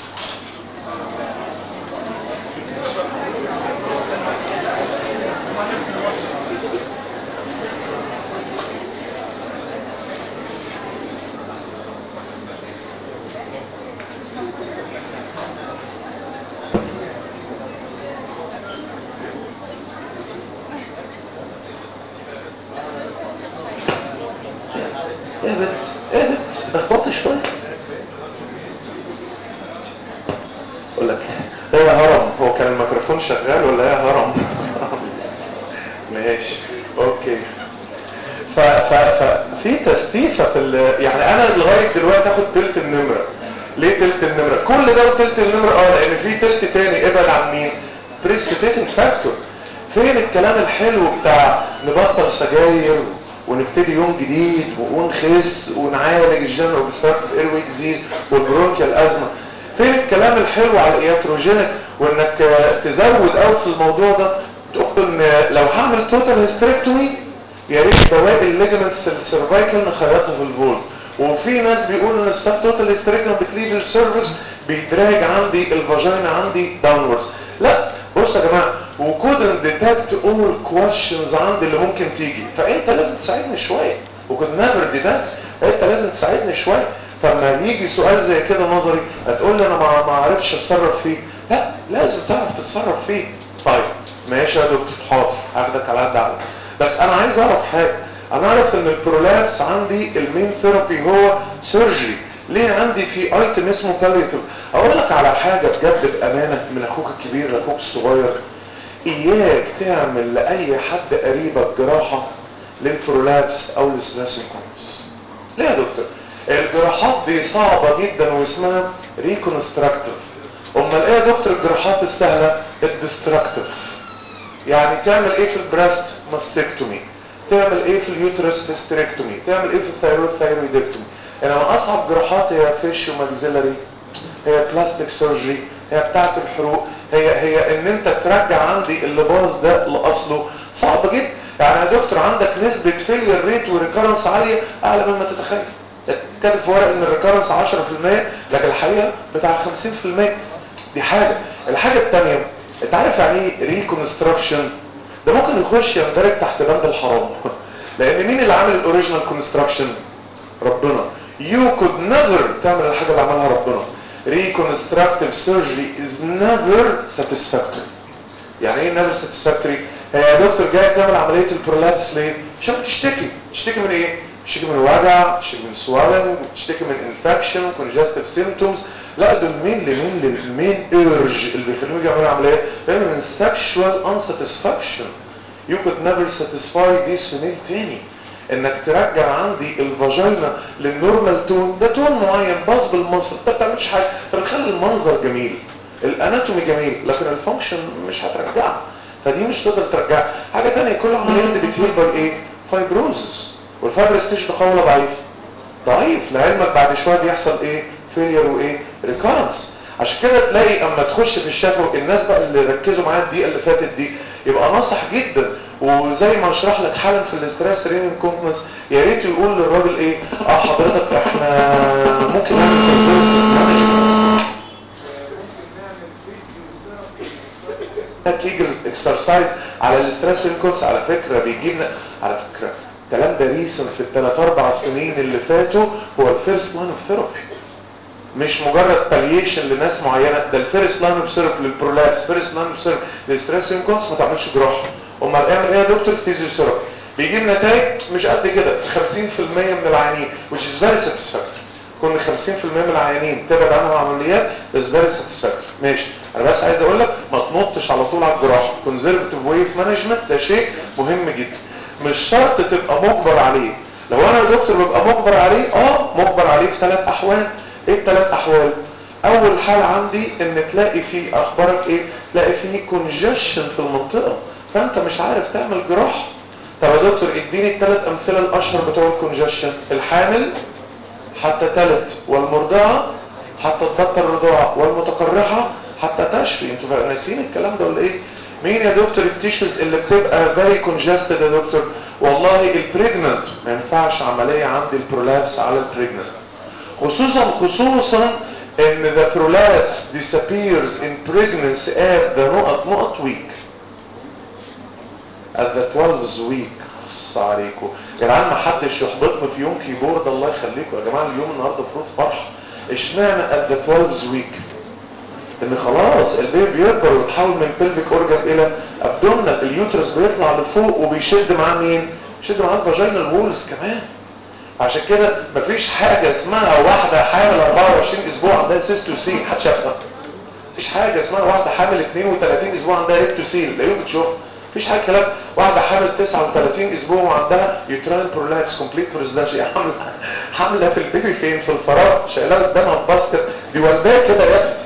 شغال ولا يا هرم ماشي اوكي ف ف ف في تستيفه في ال- يعني انا لغايه دلوقتي اخد تلت النمره ليه تلت النمره كل ده وتلت النمره اه لان في تلت تاني ابعد عن مين بريسبيتيتنج فاكتور فين الكلام الحلو بتاع نبطل سجاير ونبتدي يوم جديد ونخس ونعالج الجنرال اوبستراكتيف ايروي ديزيز والبرونكيال ازمه فين الكلام الحلو على الاياتروجينيك وانك آه، تزود قوي في الموضوع ده تقول ان لو هعمل توتال هيستريكتومي يا ريت بواقي الليجمنتس السيرفايكال نخيطها في الفول وفي ناس بيقولوا ان الستاب توتال هيستريكتومي بتليف السيرفكس بيدراج عندي الفاجينا عندي داونوردز لا بص يا جماعه وكودن ديتكت اول كويشنز عندي اللي ممكن تيجي فانت لازم تساعدني شويه وكود نيفر ديتكت انت لازم تساعدني شويه فلما يجي سؤال زي كده نظري هتقول لي انا ما ما عرفتش اتصرف فيه لا لازم تعرف تتصرف فيه طيب ماشي يا دكتور حاضر هاخدك على قد عقلك بس انا عايز اعرف حاجه انا اعرف ان البرولابس عندي المين ثيرابي هو سيرجري ليه عندي في ايتم اسمه باليتيف اقول لك على حاجه بجد بامانه من اخوك الكبير لاخوك الصغير اياك تعمل لاي حد قريبك جراحه للبرولابس او للسلاسل كونس ليه يا دكتور الجراحات دي صعبه جدا واسمها ريكونستراكتيف امال ايه يا دكتور الجراحات السهله الديستراكتيف يعني تعمل ايه في البريست ماستكتومي تعمل ايه في اليوترس هيستريكتومي تعمل ايه في الثايرويد ثايرويدكتومي انما اصعب جراحات هي فيش وماكسيلري هي بلاستيك سيرجري هي بتاعه الحروق هي هي ان انت ترجع عندي اللي باظ ده لاصله صعب جدا يعني يا دكتور عندك نسبه فيلير ريت وريكارنس عاليه اعلى مما تتخيل كاتب في ورق ان الريكارنس 10% لكن الحقيقه بتاع 50% دي حاجه الحاجه الثانيه انت عارف يعني ايه ريكونستراكشن ده ممكن يخش يندرج تحت بند الحرام لان مين اللي عامل الاوريجينال كونستراكشن ربنا you could never تعمل الحاجه اللي عملها ربنا reconstructive surgery is never satisfactory يعني ايه never satisfactory هي يا دكتور جاي تعمل عمليه البرولابس ليه عشان بتشتكي تشتكي من ايه تشتكي من وجع تشتكي من swelling تشتكي من انفكشن congestive symptoms لا دول مين لمين للمين ايرج اللي بيخليهم يعملوا عمليه دايما من sexual unsatisfaction you could never satisfy this female تاني انك ترجع عندي الفاجينا للنورمال تون ده تون معين باص بالمصر انت ما بتعملش حاجه انت بتخلي المنظر جميل الاناتومي جميل لكن الفانكشن مش هترجعها فدي مش تقدر ترجعها حاجه ثانيه كل عمليه دي بتهيل باي ايه فايبروز والفايبر ستيج ده قوله ضعيف ضعيف لعلمك بعد شويه بيحصل ايه فيلير وايه ريكارنس عشان كده تلاقي اما تخش في الشفوي الناس بقى اللي ركزوا معايا الدقيقه اللي فاتت دي يبقى ناصح جدا وزي ما اشرح لك حالا في الاستريس رينين كونفرنس يا ريت يقول للراجل ايه اه حضرتك احنا ممكن نعمل كونسيرت مانجمنت كيجل اكسرسايز على الاستريس رينكونس على فكره بيجيبنا على فكره الكلام ده ريسن في الثلاث اربع سنين اللي فاتوا هو الفيرست لاين اوف ثيرابي مش مجرد باليشن لناس معينه ده الفيرست لاين اوف ثيرابي للبرولابس فيرست لاين اوف ثيرابي للستريس رينكونس ما تعملش جراحه امال اعمل ايه يا دكتور فيزيوثيرابي بيجيب نتائج مش قد كده 50% من العيانين which is very satisfactory كل 50% من العيانين تبعد عنهم عمليات is very satisfactory ماشي انا بس عايز اقول لك ما تنطش على طول على الجراحه conservative way of management ده شيء مهم جدا مش شرط تبقى مجبر عليه لو انا يا دكتور ببقى مجبر عليه اه مجبر عليه في ثلاث احوال ايه الثلاث احوال اول حال عندي ان تلاقي فيه اخبارك ايه تلاقي فيه congestion في المنطقه فانت مش عارف تعمل جراحه طب يا دكتور اديني الثلاث امثله الاشهر بتوع الكونجشن الحامل حتى تلد والمرضعه حتى تبطل الرضاعه والمتقرحه حتى تشفي انتوا ناسيين الكلام ده ولا ايه مين يا دكتور التيشوز اللي بتبقى فيري كونجستد يا دكتور والله البريجننت ما ينفعش عمليه عندي البرولابس على البريجننت خصوصا خصوصا ان the prolapse disappears in pregnancy at the نقط نقط week at the 12 week بص عليكم يا جدعان ما حدش يحبطني في يوم كيبورد الله يخليكم يا جماعه اليوم النهارده المفروض فرح اشمعنى at the 12 week ان خلاص البيبي بيكبر ويتحول من بلفيك اورجان الى ابدومنال اليوترس بيطلع لفوق وبيشد معاه مين بيشد معاه الفاجينال وولز كمان عشان كده مفيش حاجه اسمها واحده حامل 24 اسبوع عندها سيستوسين حد شافها مفيش حاجه اسمها واحده حامل 32 اسبوع عندها ريكتوسين لا يمكن تشوفها مفيش حاجه كلام واحده حامل 39 اسبوع وعندها يوتراين برولابس كومبليت بريزلاجي حامله حامله في البيبي فين في الفراغ شايلاه قدامها الباسكت دي والداه كده يا ابني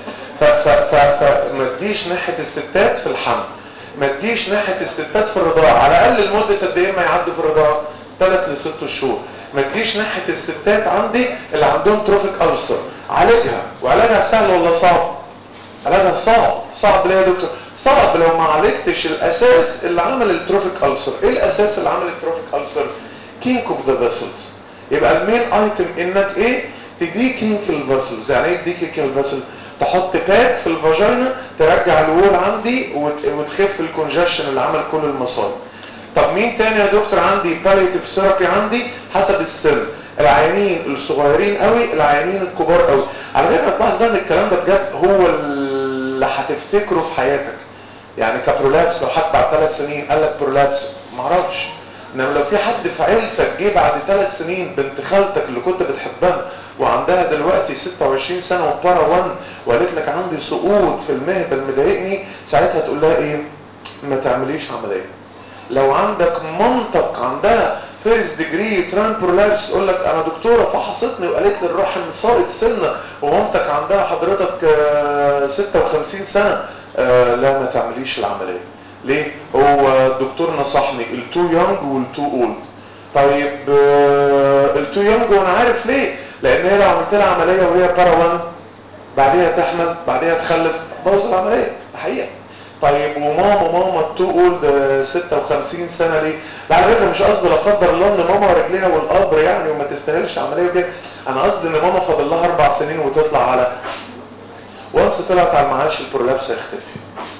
فما تجيش ناحيه الستات في الحمل ما تجيش ناحيه الستات في الرضاعه على الاقل لمده قد ايه ما يعدوا في الرضاعه 3 ل 6 شهور ما تجيش ناحيه الستات عندي اللي عندهم تروفيك ألسر عالجها وعلاجها سهل ولا صعب علاجها صعب صعب ليه يا دكتور صعب لو ما عالجتش الاساس اللي عمل التروفيك ألسر ايه الاساس اللي عمل التروفيك ألسر كينك اوف ذا فيسلز يبقى المين ايتم انك ايه تدي كينك الفيسلز يعني ايه تدي كينك الفيسل تحط باك في الفاجينا ترجع الوول عندي وتخف الكونجكشن اللي عمل كل المصايب طب مين تاني يا دكتور عندي باليتيف ثيرابي عندي حسب السن العيانين الصغيرين قوي العيانين الكبار قوي على فكره تلاحظ بقى ان الكلام ده بجد هو اللي هتفتكره في حياتك يعني كبرولابس لو حد بعد ثلاث سنين قال لك برولابس معرفش انما لو في حد في عيلتك جه بعد ثلاث سنين بنت خالتك اللي كنت بتحبها وعندها دلوقتي 26 سنه وبارا 1 وقالت لك عندي سقوط في المهبل مضايقني ساعتها تقول لها ايه ما تعمليش عمليه لو عندك منطق عندها فيرست ديجري تران برولابس يقول لك انا دكتوره فحصتني وقالت لي الرحم صارت سنه ومامتك عندها حضرتك آه 56 سنه آه لا ما تعمليش العمليه ليه هو الدكتور نصحني التو يونج والتو اولد طيب آه التو يونج وانا عارف ليه لان هي لو عملت لها عمليه وهي بارا بعديها تحمل بعديها تخلف بوظ العمليه حقيقه طيب وماما ماما التو اولد 56 سنه ليه؟ لا على فكره مش قصدي لا قدر الله ان ماما رجليها والقبر يعني وما تستاهلش عمليه وكده انا قصدي ان ماما فاضل لها اربع سنين وتطلع على وانس طلعت على المعاش البرولابس هيختفي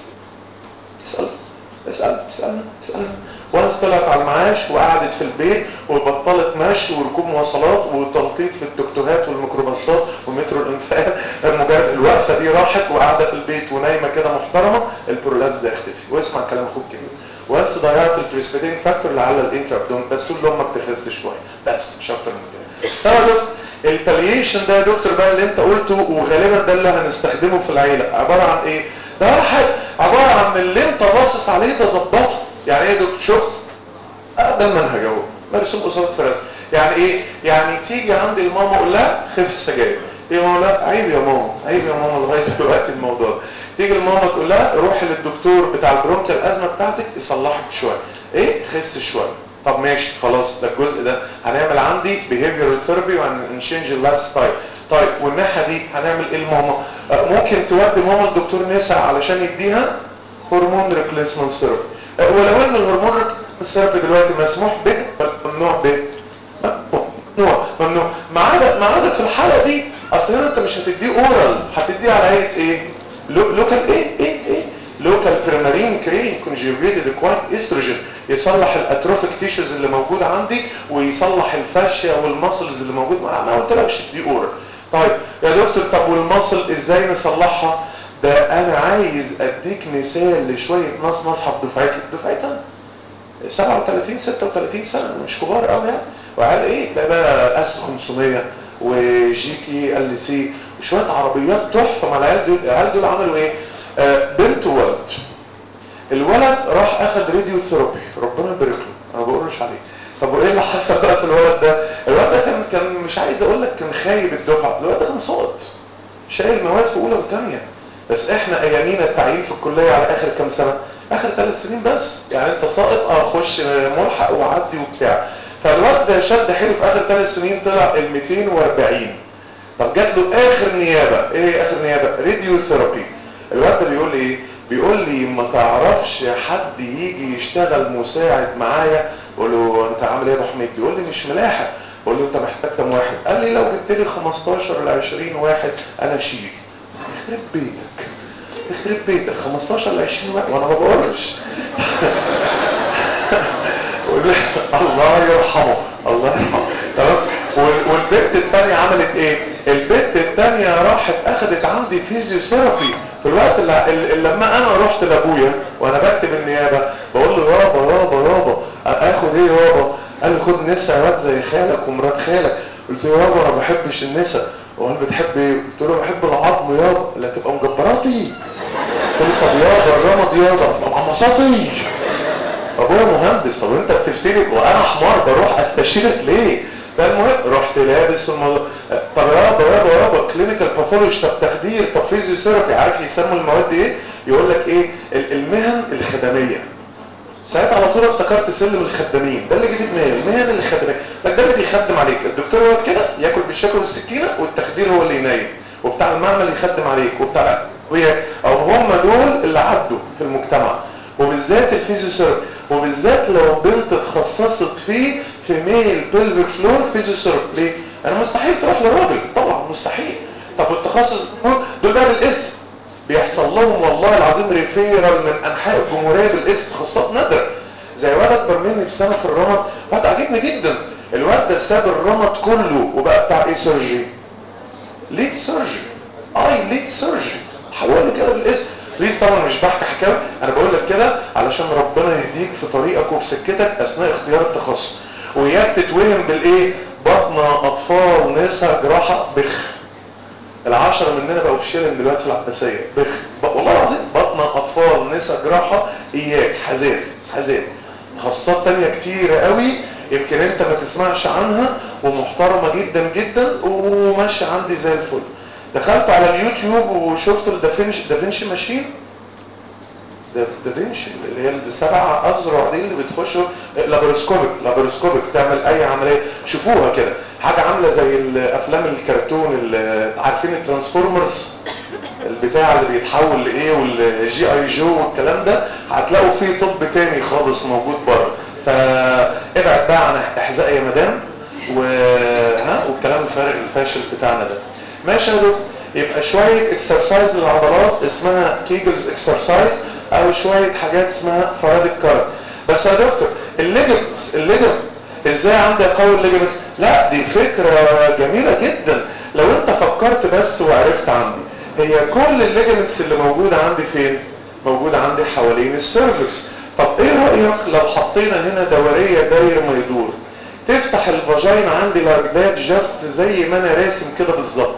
اسال اسال اسال اسال وانس طلعت على المعاش وقعدت في البيت وبطلت مشي وركوب مواصلات وتنطيط في التكتوهات والميكروباصات ومترو الانفاق مجرد الوقفه دي راحت وقاعده في البيت ونايمه كده محترمه البرولابس ده يختفي واسمع كلام اخوك كده وانس ضيعت البريسبيتين فاكتور اللي على الانترابدوم بس طول لامك تخس شويه بس مش اكتر من كده طبعا يا دكتور الباليشن ده يا دكتور بقى اللي انت قلته وغالبا ده اللي هنستخدمه في العيله عباره عن ايه؟ ده ولا حاجه عباره عن اللي انت باصص عليه ده ظبطه يعني ايه يا دكتور شفت؟ ده المنهج اهو مرسوم قصاد فرز يعني ايه يعني تيجي عند الماما اقول لها خف السجاير ايه ماما لا عيب يا ماما عيب يا ماما لغايه دلوقتي الموضوع ده تيجي الماما تقول لها روحي للدكتور بتاع البرونكيال الازمه بتاعتك يصلحك شويه ايه خس شويه طب ماشي خلاص ده الجزء ده هنعمل عندي behavioral therapy وهنشينج اللايف ستايل طيب والناحيه دي هنعمل ايه الماما آه ممكن تودي ماما الدكتور نسا علشان يديها هرمون ريبليسمنت ثيرابي آه ولو ان الهرمون الثيرابي دلوقتي مسموح به ولا ممنوع به ممنوع ممنوع ما عدا ما عدا في الحاله دي اصل انت مش هتديه اورال هتديه على هيئه ايه لوكال ايه ايه ايه لوكال بريمارين كريم كونجيوجيتد كوايت استروجين يصلح الاتروفيك تيشوز اللي موجود عندي ويصلح الفاشيا والماسلز اللي موجود ما قلت لكش دي اورال طيب يا دكتور طب والماسل ازاي نصلحها ده انا عايز اديك مثال لشويه ناس نصحى في دفعتي دفعتها 37 36 سنه مش كبار قوي يعني وقال ايه تلاقي بقى اس 500 وجي كي ال سي وشويه عربيات تحفه مع العيال دول العيال دول عملوا ايه آه بنت وولد الولد راح اخد راديو ثيرابي ربنا يبارك له انا ما بقولش عليه طب وايه اللي حصل بقى في الولد ده الولد ده كان كان مش عايز اقول لك كان خايب الدفعه الولد ده كان ساقط شايل مواد في اولى وثانيه بس احنا ايامينا التعيين في الكليه على اخر كام سنه اخر ثلاث سنين بس يعني انت ساقط اه خش ملحق وعدي وبتاع فالواد ده شد حلو في اخر ثلاث سنين طلع ال 240 طب جات له اخر نيابه ايه اخر نيابه راديو ثيرابي الواد ده بيقول ايه بيقول لي ما تعرفش حد يجي يشتغل مساعد معايا بقول له انت عامل ايه يا ابو حميد بيقول لي مش ملاحق بقول له انت محتاج كام واحد قال لي لو جبت لي 15 ل 20 واحد انا اشيل يخرب بيتك يخرب بيتك 15 ل 20 واحد وانا ما بقولش الله يرحمه الله يرحمه تمام والبنت الثانيه عملت ايه البنت الثانيه راحت اخذت عندي فيزيوثيرابي في الوقت اللي, اللي لما انا رحت لابويا وانا بكتب النيابه بقول له يابا يابا يابا اخد ايه يابا قال لي خد نسا واد زي خالك ومرات خالك قلت له يابا انا ما بحبش النسا وقال بتحب ايه قلت له بحب العظم يابا لا تبقى مجبراتي قلت له طب يابا الرمض يابا طب عمصاتي ابويا مهندس طب انت بتفتري وانا حمار بروح استشيرك ليه فالمهم رحت لابس الموضوع طب يابا يابا يابا كلينيكال باثولوجي طب تخدير طب فيزيوثيرابي عارف يسموا المواد ايه يقول لك ايه المهن الخدميه ساعتها على طول افتكرت سلم الخدامين ده اللي جه في دماغي المهن الخدميه لك ده اللي بيخدم عليك الدكتور هو كده ياكل بالشكل والسكينه والتخدير هو اللي ينايم وبتاع المعمل يخدم عليك وبتاع او هم دول اللي عدوا في المجتمع وبالذات الفيزيوثيرابي وبالذات لو بنت اتخصصت فيه في ميل بلفيك فلور فيزيوثيرابي ليه؟ انا مستحيل تروح لراجل طبعا مستحيل طب التخصص دول بقى بالاسم بيحصل لهم والله العظيم ريفيرال من انحاء الجمهوريه بالاسم تخصصات نادره زي واد اكبر مني بسنه في الرمد واد عاجبني جدا الواد ده ساب الرمد كله وبقى بتاع ايه سيرجي ليد سيرجي اي ليد سيرجي حوله كده بالاسم ليه طبعا مش بحكي حكايه انا بقول لك كده علشان ربنا يهديك في طريقك وفي سكتك اثناء اختيار التخصص وياك تتوهم بالايه بطنه اطفال نساء جراحه بخ العشرة مننا بقوا في شيلن دلوقتي في العباسية بخ والله العظيم بطنة أطفال نساء جراحة إياك حذر حذر تخصصات تانية كتيرة قوي يمكن أنت ما تسمعش عنها ومحترمة جدا جدا وماشية عندي زي الفل دخلت على اليوتيوب وشفت الدافنش دافنشي ماشين دافنشي اللي هي السبع أذرع دي اللي بتخشوا لابروسكوبيك لابروسكوبيك تعمل أي عملية شوفوها كده حاجة عاملة زي الافلام الكرتون اللي عارفين الترانسفورمرز البتاع اللي بيتحول لايه والجي اي جو والكلام ده هتلاقوا فيه طب تاني خالص موجود بره فابعد بقى عن احزاء يا مدام و ها والكلام الفارغ الفاشل بتاعنا ده ماشي يا دكتور يبقى شويه اكسرسايز للعضلات اسمها كيجلز اكسرسايز او شويه حاجات اسمها فرادك كارت بس يا دكتور الليجمنتس الليجمنتس ازاي عندي اقوي الليجمنتس لا دي فكرة جميلة جدا لو انت فكرت بس وعرفت عندي هي كل الليجمنتس اللي موجودة عندي فين موجودة عندي حوالين السيرفكس طب ايه رأيك لو حطينا هنا دورية داير ما يدور تفتح الفاجينا عندي لاردات جاست زي ما انا راسم كده بالظبط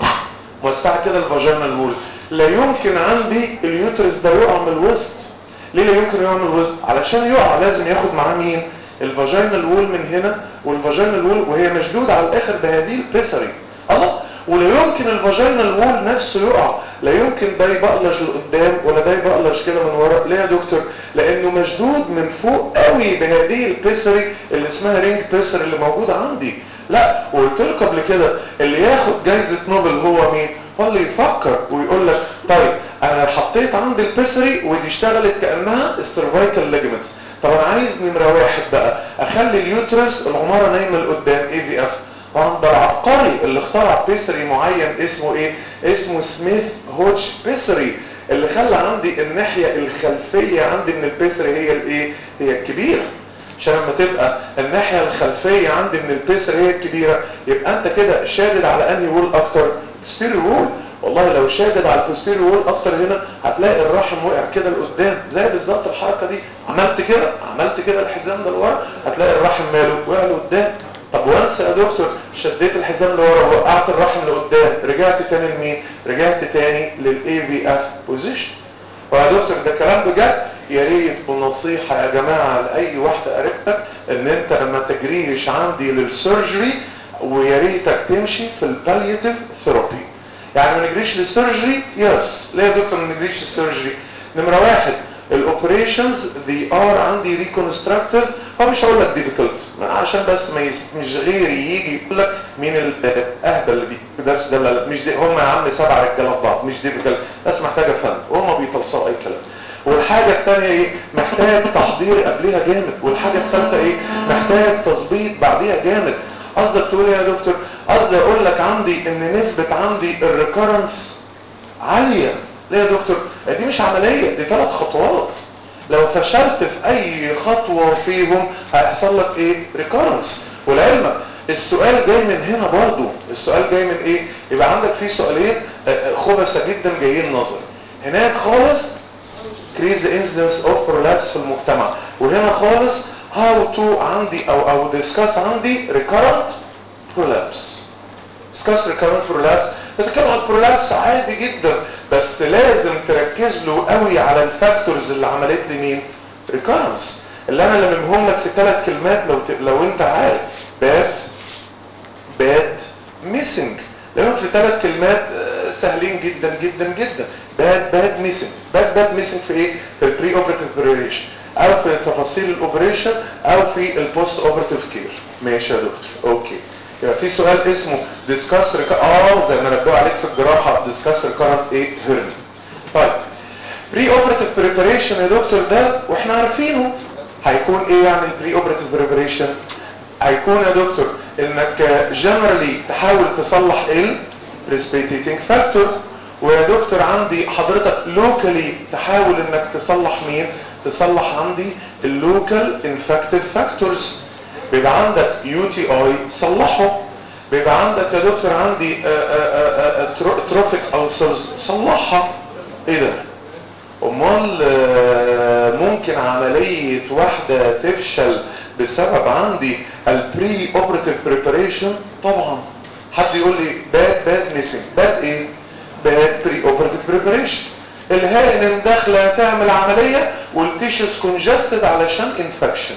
موسعة كده الفاجينا الول لا يمكن عندي اليوترس ده يقع من الوسط ليه لا يمكن يقع من الوسط علشان يقع لازم ياخد معاه مين الفاجينال وول من هنا والفاجينال وول وهي مشدودة على الاخر بهذه البيسري الله ولا يمكن الفاجينال وول نفسه يقع لا يمكن ده يبقلج لقدام ولا ده يبقلج كده من ورا ليه يا دكتور لانه مشدود من فوق قوي بهذه البيسري اللي اسمها رينج بيسري اللي موجودة عندي لا وقلت لكم قبل كده اللي ياخد جايزة نوبل هو مين هو اللي يفكر ويقول لك طيب انا حطيت عندي البيسري ودي اشتغلت كانها السيرفايكال ليجمنتس طب انا عايز نمره واحد بقى اخلي اليوترس العماره نايمه لقدام اي في اف طبعا ده العبقري اللي اخترع بيسري معين اسمه ايه اسمه سميث هوتش بيسري اللي خلى عندي الناحيه الخلفيه عندي من البيسري هي الايه هي الكبيره عشان لما تبقى الناحيه الخلفيه عندي من البيسري هي الكبيره يبقى انت كده شادد على انهي وول اكتر ستيري وول والله لو شادد على البوستيري وول اكتر هنا هتلاقي الرحم وقع كده لقدام زي بالظبط الحركه دي عملت كده عملت كده الحزام ده لورا هتلاقي الرحم ماله وقع لقدام طب وانس يا دكتور شديت الحزام لورا ووقعت الرحم لقدام رجعت تاني لمين رجعت تاني للاي في اف بوزيشن ويا دكتور ده كلام بجد يا ريت ونصيحة يا جماعة لأي واحدة قريبتك ان انت ما تجريش عندي للسيرجري ويا ريتك تمشي في البالياتيف ثيرابي يعني ما نجريش للسيرجري يس ليه يا دكتور ما نجريش للسيرجري نمرة واحد الاوبريشنز دي ار عندي ريكونستراكتيف هو مش هقول لك ديفيكولت عشان بس ما يس... مش غيري يجي يقول لك مين الاهبل اللي بيجي الدرس ده لا لا مش دي هم يا عم سبع رجاله في بعض مش ديفيكولت بس محتاجه فن وهم بيتلصقوا اي كلام والحاجة الثانية ايه محتاج تحضير قبلها جامد والحاجة الثالثة ايه محتاج تظبيط بعديها جامد قصدك تقول يا دكتور قصدي اقول لك عندي ان نسبة عندي الريكورنس عالية ليه يا دكتور دي مش عملية دي ثلاث خطوات لو فشلت في اي خطوة فيهم هيحصل لك ايه ريكورنس ولعلمك السؤال جاي من هنا برضو السؤال جاي من ايه يبقى عندك في سؤالين خبثة جدا جايين نظري هناك خالص increase incidence of prolapse في المجتمع وهنا خالص how to عندي او او discuss عندي recurrent prolapse discuss recurrent prolapse بتتكلم عن prolapse عادي جدا بس لازم تركز له قوي على الفاكتورز اللي عملت لي مين recurrence اللي انا لممهم لك في ثلاث كلمات لو ت... لو انت عارف باد باد ميسنج لانهم في ثلاث كلمات سهلين جدا جدا جدا باد باد ميسنج باد باد ميسنج في ايه في البري اوبراتيف بريبريشن او في تفاصيل الاوبريشن او في البوست اوبراتيف كير ماشي يا دكتور اوكي يبقى في سؤال اسمه ديسكاس اه زي ما نبهوا عليك في الجراحه ديسكاس ريكارنت ايه هيرني طيب بري اوبراتيف بريبريشن يا دكتور ده واحنا عارفينه هيكون ايه يعني البري اوبراتيف بريبريشن هيكون يا دكتور انك جنرالي تحاول تصلح ال بريسبيتيتنج فاكتور ويا دكتور عندي حضرتك لوكالي تحاول انك تصلح مين تصلح عندي اللوكال انفكتيف فاكتورز بيبقى عندك يو تي اي صلحه بيبقى عندك يا دكتور عندي تروفيك ألسرز صلحها ايه ده امال ممكن عملية واحدة تفشل بسبب عندي البري اوبراتيف بريباريشن طبعا حد يقول لي باد باد ميسنج باد ايه باد بري اوبراتيف بريباريشن الهانم داخله تعمل عمليه والتيشوز كونجستد علشان انفكشن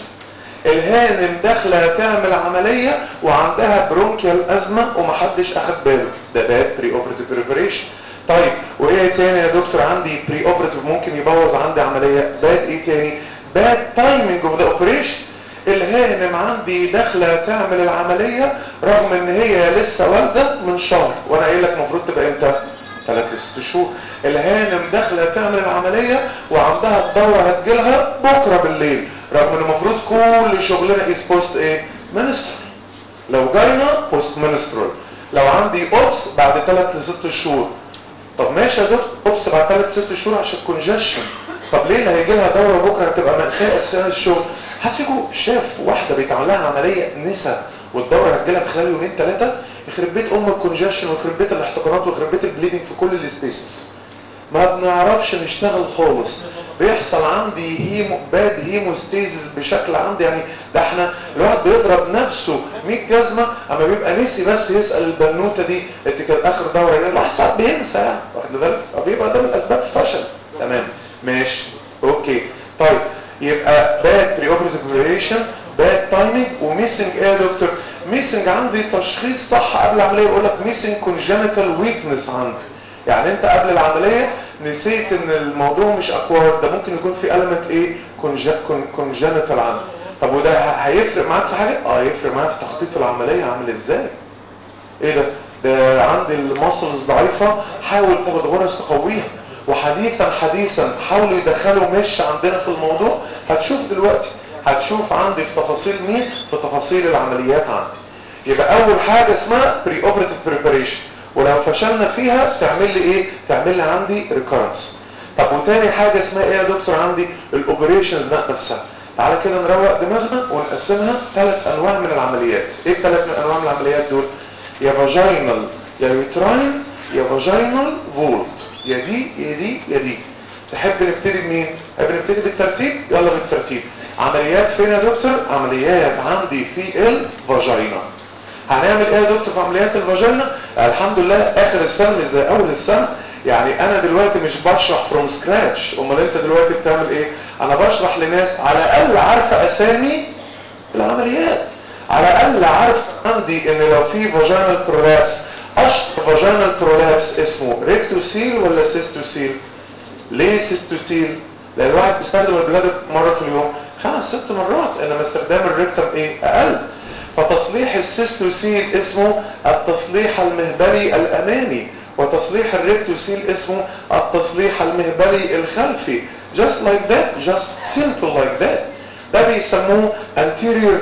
الهانم داخله تعمل عمليه وعندها برونكيال ازمه ومحدش اخد باله ده باد بري اوبراتيف بريباريشن طيب وايه تاني يا دكتور عندي بري اوبراتيف ممكن يبوظ عندي عمليه باد ايه تاني باد تايمنج اوف ذا اوبريشن الهانم عندي داخله تعمل العمليه رغم ان هي لسه والده من شهر وانا قايل لك المفروض تبقى امتى ثلاث ست شهور الهانم داخله تعمل العمليه وعندها الدوره هتجيلها بكره بالليل رغم ان المفروض كل شغلنا از بوست ايه منسترال لو جاينا بوست منسترال لو عندي اوبس بعد ثلاث لست شهور طب ماشي يا دكتور اوبس بعد ثلاث ست شهور عشان كونجشن طب ليه اللي هيجي لها دوره بكره هتبقى ماساه اثناء الشغل حد فيكم شاف واحده بيتعمل لها عمليه نسا والدوره هتجيلها في خلال يومين ثلاثه يخرب بيت ام الكونجشن ويخرب بيت الاحتقانات ويخرب بيت البليدنج في كل السبيسز ما بنعرفش نشتغل خالص بيحصل عندي هيمو باد هيموستيزيس بشكل عندي يعني ده احنا الواحد بيضرب نفسه 100 جزمه اما بيبقى نسي بس يسال البنوته دي انت كان اخر دوره يعني الواحد ساعات بينسى يعني واخد بالك بيبقى ده من اسباب الفشل تمام ماشي اوكي طيب يبقى باد بري اوبريتيف بريبريشن باد تايمينج وميسنج ايه يا دكتور ميسنج عندي تشخيص صح قبل العمليه يقول لك ميسنج كونجنتال ويكنس عندي يعني انت قبل العمليه نسيت ان الموضوع مش اكوار ده ممكن يكون في element ايه كونجنتال عندي طب وده هيفرق معاك في حاجه اه يفرق معاك في تخطيط العمليه عامل ازاي ايه ده ده عندي الماسلز ضعيفه حاول تاخد غرز تقويها وحديثا حديثا حاولوا يدخلوا مش عندنا في الموضوع هتشوف دلوقتي هتشوف عندي في تفاصيل مين في تفاصيل العمليات عندي يبقى اول حاجه اسمها بري اوبراتيف بريباريشن ولو فشلنا فيها تعمل لي ايه تعمل لي عندي ريكورنس طب وتاني حاجه اسمها ايه يا دكتور عندي الاوبريشنز ذات نفسها تعالى كده نروق دماغنا ونقسمها ثلاث انواع من العمليات ايه الثلاث انواع من العمليات دول يا فاجينال يا يوتراين يا فاجينال فولت يا دي يا دي يا دي تحب نبتدي بمين تحب نبتدي بالترتيب يلا بالترتيب عمليات فين يا دكتور عمليات عندي في الفاجينا هنعمل ايه يا دكتور في عمليات الفاجينا الحمد لله اخر السنه مش زي اول السنه يعني انا دلوقتي مش بشرح فروم سكراتش امال انت دلوقتي بتعمل ايه انا بشرح لناس على الاقل عارفه اسامي العمليات على الاقل عارف عندي ان لو في فاجينال برولابس اشهر فاجينال برولابس اسمه ريكتوسيل ولا سيستوسيل ليه سيستوسيل لان الواحد بيستخدم البلاد مره في اليوم خمس ست مرات انما استخدام الريكتم ايه اقل فتصليح السيستوسيل اسمه التصليح المهبلي الامامي وتصليح الريكتوسيل اسمه التصليح المهبلي الخلفي just like that just simple like that ده بيسموه anterior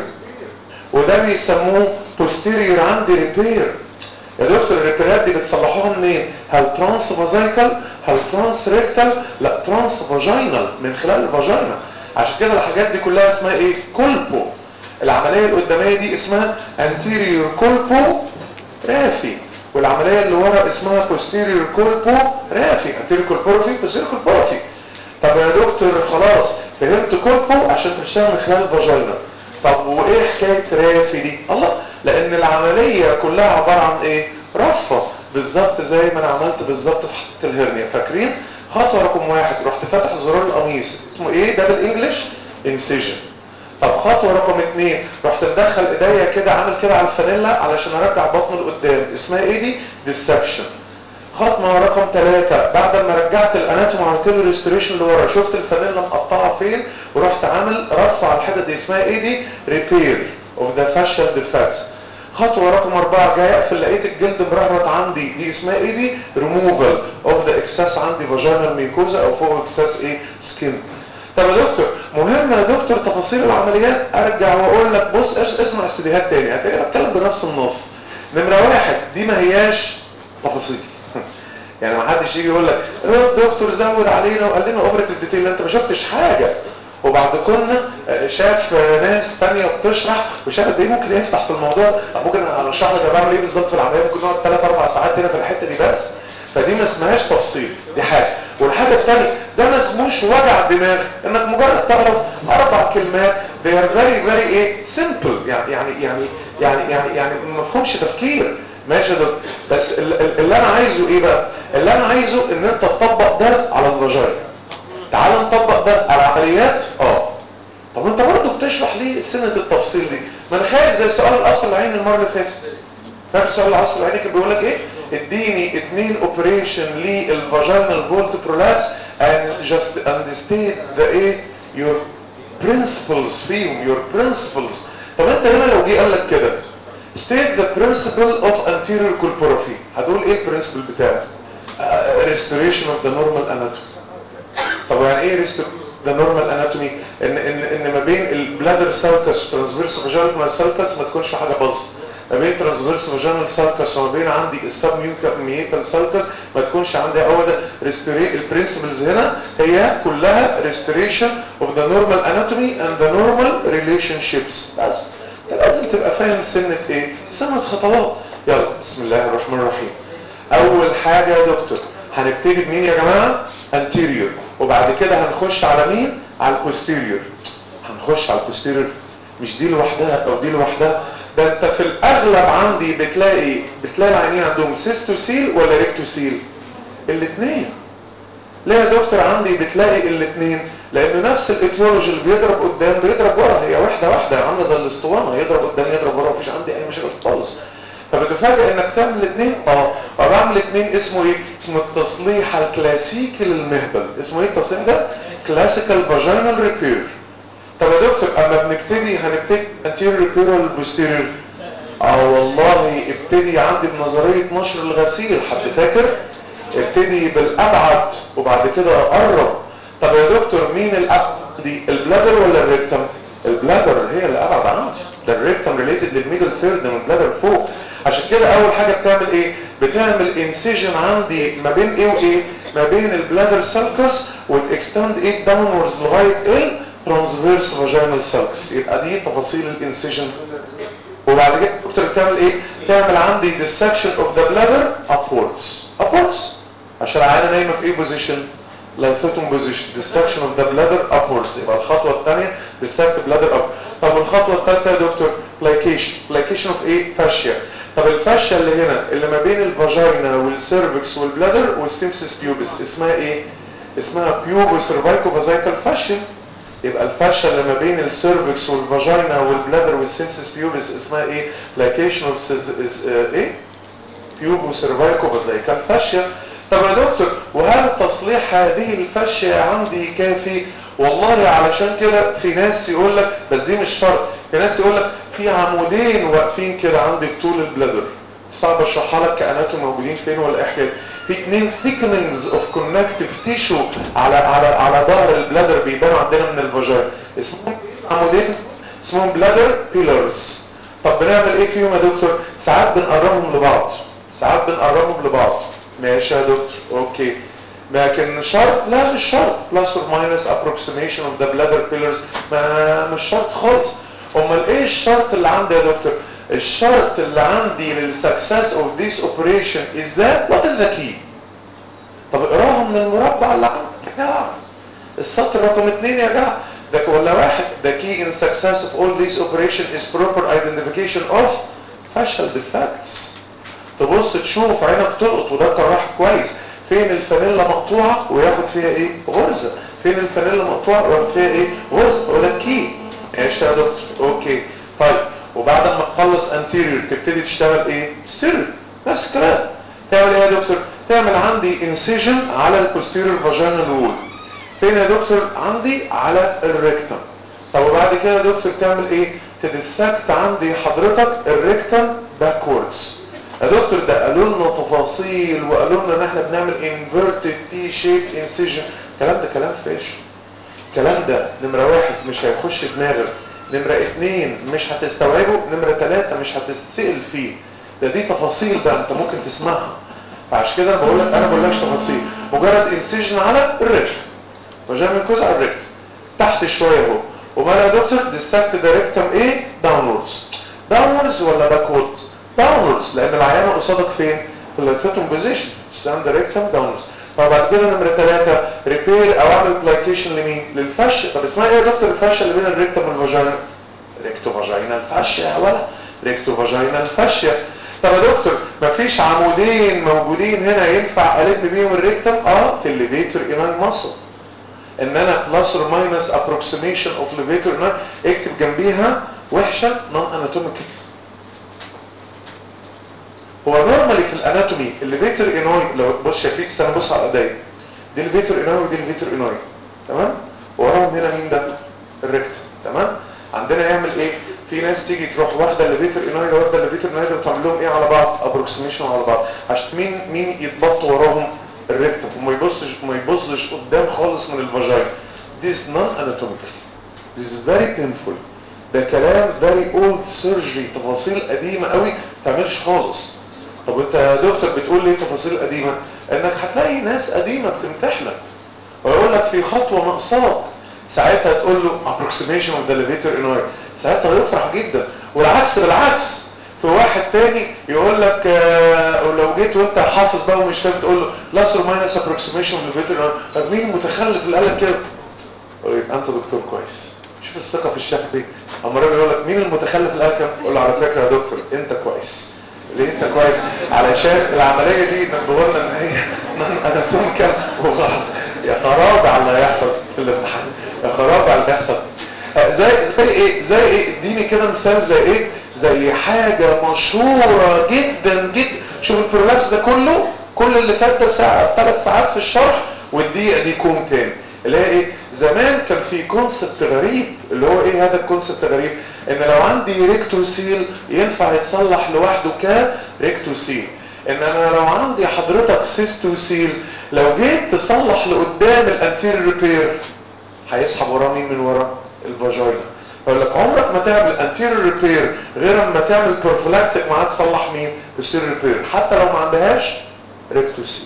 وده بيسموه posterior عندي repair يا دكتور الريبيرات دي بتصلحوها منين؟ هل ترانس فازايكال؟ هل ترانس ريكتال؟ لا ترانس فاجينال من خلال الفاجينا عشان كده الحاجات دي كلها اسمها ايه؟ كولبو العملية القدامية دي اسمها anterior كولبو رافي والعملية اللي ورا اسمها posterior كولبو رافي anterior كولبورفي posterior كولبورفي طب يا دكتور خلاص فهمت كولبو عشان تشتغل من خلال الفاجينا طب وايه حكاية رافي دي؟ الله لان العملية كلها عبارة عن ايه رفة بالظبط زي ما انا عملت بالظبط في حته الهرنيا فاكرين خطوة رقم واحد رحت فاتح زرار القميص اسمه ايه ده بالانجلش انسيجن طب خطوه رقم اثنين رحت مدخل ايديا كده عامل كده على الفانيلا علشان ارجع بطنه لقدام اسمها ايه دي ديسكشن خطوه رقم ثلاثة بعد ما رجعت الاناتوم عملت له ريستوريشن لورا شفت الفانيلا مقطعه فين ورحت عامل رفع على الحته دي اسمها ايه دي ريبير اوف ذا فاشل ديفكتس خطوه رقم أربعة جاي اقفل لقيت الجلد مرهرط عندي دي اسمها ايه دي ريموفال اوف ذا اكسس عندي فاجينال ميكوزا او فوق اكسس ايه سكين طب يا دكتور مهم يا دكتور تفاصيل العمليات ارجع واقول لك بص اسمع السيديهات تاني هتلاقي بتكلم بنفس النص نمره واحد دي ما هياش تفاصيل يعني ما حدش يجي يقول لك الدكتور زود علينا وقال لنا اوبريتيف ديتيل انت ما شفتش حاجه وبعد كنا شاف ناس ثانيه بتشرح وشاف قد ايه ممكن يفتح في الموضوع ممكن ارشح لك انا بعمل ايه بالظبط في العمليه ممكن نقعد 3 4 ساعات هنا في الحته دي بس فدي ما اسمهاش تفصيل دي حاجه والحاجه الثانيه ده ما اسموش وجع دماغ انك مجرد تعرف اربع كلمات they are very very ايه simple يعني يعني يعني يعني يعني يعني ما فيهمش تفكير ماشي ده بس اللي انا عايزه ايه بقى اللي انا عايزه ان انت تطبق ده على الفاجاينا تعال نطبق ده على العمليات اه طب انت برضه بتشرح ليه سنه التفصيل دي ما انا خايف زي سؤال القصر العيني المره اللي فاتت فاكر سؤال القصر العيني كان بيقول لك ايه اديني اتنين اوبريشن للفاجينال فولت برولابس and just understand the ايه your principles فيهم your principles طب انت هنا لو جه قال لك كده state the principle of anterior colporaphy هتقول ايه البرنسبل بتاعك uh, restoration of the normal anatomy طب يعني ايه restoration the normal anatomy ان ان ان ما بين البلادر سالكس ترانسفيرس فاجينال سالكس ما تكونش حاجه باظ ما بين ترانسفيرس فاجينال سالكس وما بين عندي السب ميوتال سالكس ما تكونش عندي هو ده البرنسبلز هنا هي كلها restoration of the normal anatomy and the normal relationships بس لازم تبقى فاهم سنة ايه سنة خطوات يلا بسم الله الرحمن الرحيم اول حاجة يا دكتور هنبتدي بمين يا جماعة anterior وبعد كده هنخش على مين على البوستيريور هنخش على البوستيريور مش دي لوحدها او دي لوحدها ده انت في الاغلب عندي بتلاقي بتلاقي العينين عندهم سيستوسيل ولا ريكتوسيل الاثنين ليه يا دكتور عندي بتلاقي الاثنين لانه نفس الايتيولوجي اللي بيضرب قدام بيضرب ورا هي واحده واحده عامله زي الاسطوانه يضرب قدام يضرب ورا مفيش عندي اي مشاكل خالص فبتفاجئ انك تعمل الاثنين اه وبعمل اثنين اسمه ايه اسمه التصليح الكلاسيكي للمهبل اسمه ايه التصليح ده كلاسيكال فاجينال ريبير طب يا دكتور اما بنبتدي هنبتدي انتيريور ريبير ولا بوستيريور اه والله ابتدي عندي بنظريه نشر الغسيل حد فاكر ابتدي بالابعد وبعد كده اقرب طب يا دكتور مين الابعد دي البلادر ولا الريكتم البلادر هي اللي ابعد عندي ده الريكتم ريليتد للميدل ثيرد من البلادر فوق عشان كده اول حاجه بتعمل ايه بتعمل انسيجن عندي ما بين ايه وايه ما بين البلادر سالكس وتكستند ايه داونوردز لغايه ايه ترانسفيرس فاجينال سالكس يبقى دي تفاصيل الانسيجن وبعد كده الدكتور بتعمل ايه تعمل عندي ديسكشن اوف ذا بلادر ابوردز ابوردز عشان العينه نايمه في ايه بوزيشن لايثوتوم بوزيشن ديستكشن اوف ذا بلادر ابوردز يبقى الخطوه الثانيه ديستكت بلادر اب طب الخطوه الثالثه يا دكتور بلايكيشن بلايكيشن اوف ايه فاشيا طب الفاشيا اللي هنا اللي ما بين الفاجينا والسيرفكس والبلادر والسيمسيس بيوبس اسمها ايه اسمها بيوبو سيرفايكو فازايكال فاشيا يبقى الفاشيا اللي ما بين السيرفكس والفاجينا والبلادر والسيمسيس بيوبس اسمها ايه بلايكيشن اوف ايه بيوبو سيرفايكو فازايكال فاشيا طب يا دكتور وهل تصليح هذه الفاشية عندي كافي والله علشان كده في ناس يقول لك بس دي مش شرط في ناس يقول لك في عمودين واقفين كده عندك طول البلادر صعب اشرحها لك كاناتوم موجودين فين ولا ايه حكايه في اثنين ثيكنينجز اوف كونكتيف تيشو على على على ظهر البلادر بيبانوا عندنا من الفاجين اسمهم عمودين اسمهم بلادر بيلرز طب بنعمل ايه فيهم يا دكتور ساعات بنقربهم لبعض ساعات بنقربهم لبعض ماشي يا دكتور اوكي لكن شرط لا مش شرط plus or minus approximation of the bladder pillars ما مش شرط خالص امال ايه الشرط اللي عندي يا دكتور الشرط اللي عندي للسكسس اوف ذيس اوبريشن از ذات وات از ذا كي طب اقراها من المربع اللي عندك يا جماعه السطر رقم اثنين يا جماعه ده ولا واحد the key in success of all these operation is proper identification of facial defects تبص تشوف عينك تلقط وده كراح كويس فين الفانيلا مقطوعة وياخد فيها ايه غرزة فين الفانيلا مقطوعة وياخد فيها ايه غرزة ولا كي ايش يا دكتور اوكي طيب وبعد ما تخلص انتيريور تبتدي تشتغل ايه ستيريور نفس الكلام تعمل ايه يا دكتور تعمل عندي انسيجن على البوستيريور فاجينال وول فين يا دكتور عندي على الريكتم طب وبعد كده يا دكتور تعمل ايه تدسكت عندي حضرتك الريكتم باكوردز يا دكتور ده قالوا لنا تفاصيل وقالوا لنا ان احنا بنعمل انفيرتد تي شيب انسيجن الكلام ده كلام فاشل الكلام ده نمرة واحد مش هيخش دماغك نمرة اتنين مش هتستوعبه نمرة تلاتة مش هتتسأل فيه ده دي تفاصيل بقى انت ممكن تسمعها فعشان كده انا بقول لك انا بقول لكش تفاصيل مجرد انسيجن على الريكت فجاء من كوز على الريكت تحت شويه اهو ومال يا دكتور ديستاكت ده ريكتم ايه داونوردز داونوردز ولا باكوردز داونوردز لان العيانه قصادك فين في الفيتوم بوزيشن ستاند ريكتم داونوردز فبعد كده نمرة ثلاثة ريبير او اعمل بلايكيشن لمين للفش طب اسمها ايه يا دكتور الفشه اللي بين الريكتم والفاجينا ريكتو فاجينا الفاشيا يا ولا ريكتو فاجينا الفاشيا طب يا دكتور مفيش عمودين موجودين هنا ينفع الف بيهم الريكتم اه في الليفيتور ايمان مصر ان انا بلس اور ماينس ابروكسيميشن اوف ليفيتور ايمان اكتب جنبيها وحشه نون اناتوميكال هو نورمالي في الاناتومي الليفيتور انوي لو بص شايفين استنى بص على ايديا دي الليفيتور انوي ودي الليفيتور انوي تمام وراهم هنا مين ده الريكتم تمام عندنا يعمل ايه في ناس تيجي تروح واخده الليفيتور انوي واخده الليفيتور انوي وتعمل لهم ايه على بعض ابروكسيميشن على بعض عشان مين مين يتبط وراهم الريكتم وما يبصش ما يبصش قدام خالص من الفاجينا this is non anatomical this is very painful ده كلام very old surgery تفاصيل قديمه قوي ما تعملش خالص طب انت يا دكتور بتقول لي تفاصيل قديمه انك هتلاقي ناس قديمه بتمتحنك ويقول لك في خطوه ناقصاك ساعتها تقول له approximation of the elevator inward ساعتها يفرح جدا والعكس بالعكس في واحد تاني يقول لك آه ولو جيت وانت حافظ بقى ومش فاهم تقول له بلس اور ماينس ابروكسيميشن اوف elevator inward طب مين المتخلف اللي قال لك كده؟ يقول يبقى انت دكتور كويس شوف الثقه في الشيخ دي اما الراجل يقول لك مين المتخلف اللي قال كده؟ قول له على فكره يا دكتور انت كويس ليه انت كويس علشان العمليه دي نبهوا لنا ان هي اناتوميكال وغلط يا خراب على اللي هيحصل في الامتحان يا خراب على اللي هيحصل زي زي ايه زي ايه اديني كده مثال زي ايه زي حاجه مشهوره جدا جدا شوف البرولابس ده كله كل اللي فات ده ساعه ثلاث ساعات في الشرح والدقيقه دي كوم تاني اللي هي ايه زمان كان في كونسبت غريب اللي هو ايه هذا الكونسبت غريب ان لو عندي ريكتوسيل ينفع يتصلح لوحده كريكتوسيل ان انا لو عندي حضرتك سيستوسيل لو جيت تصلح لقدام الانتير ريبير هيسحب وراه مين من ورا الفاجينا يقول لك عمرك ما تعمل انتير ريبير غير اما تعمل بروفلاكتيك معاه تصلح مين السير ريبير حتى لو ما عندهاش ريكتوسيل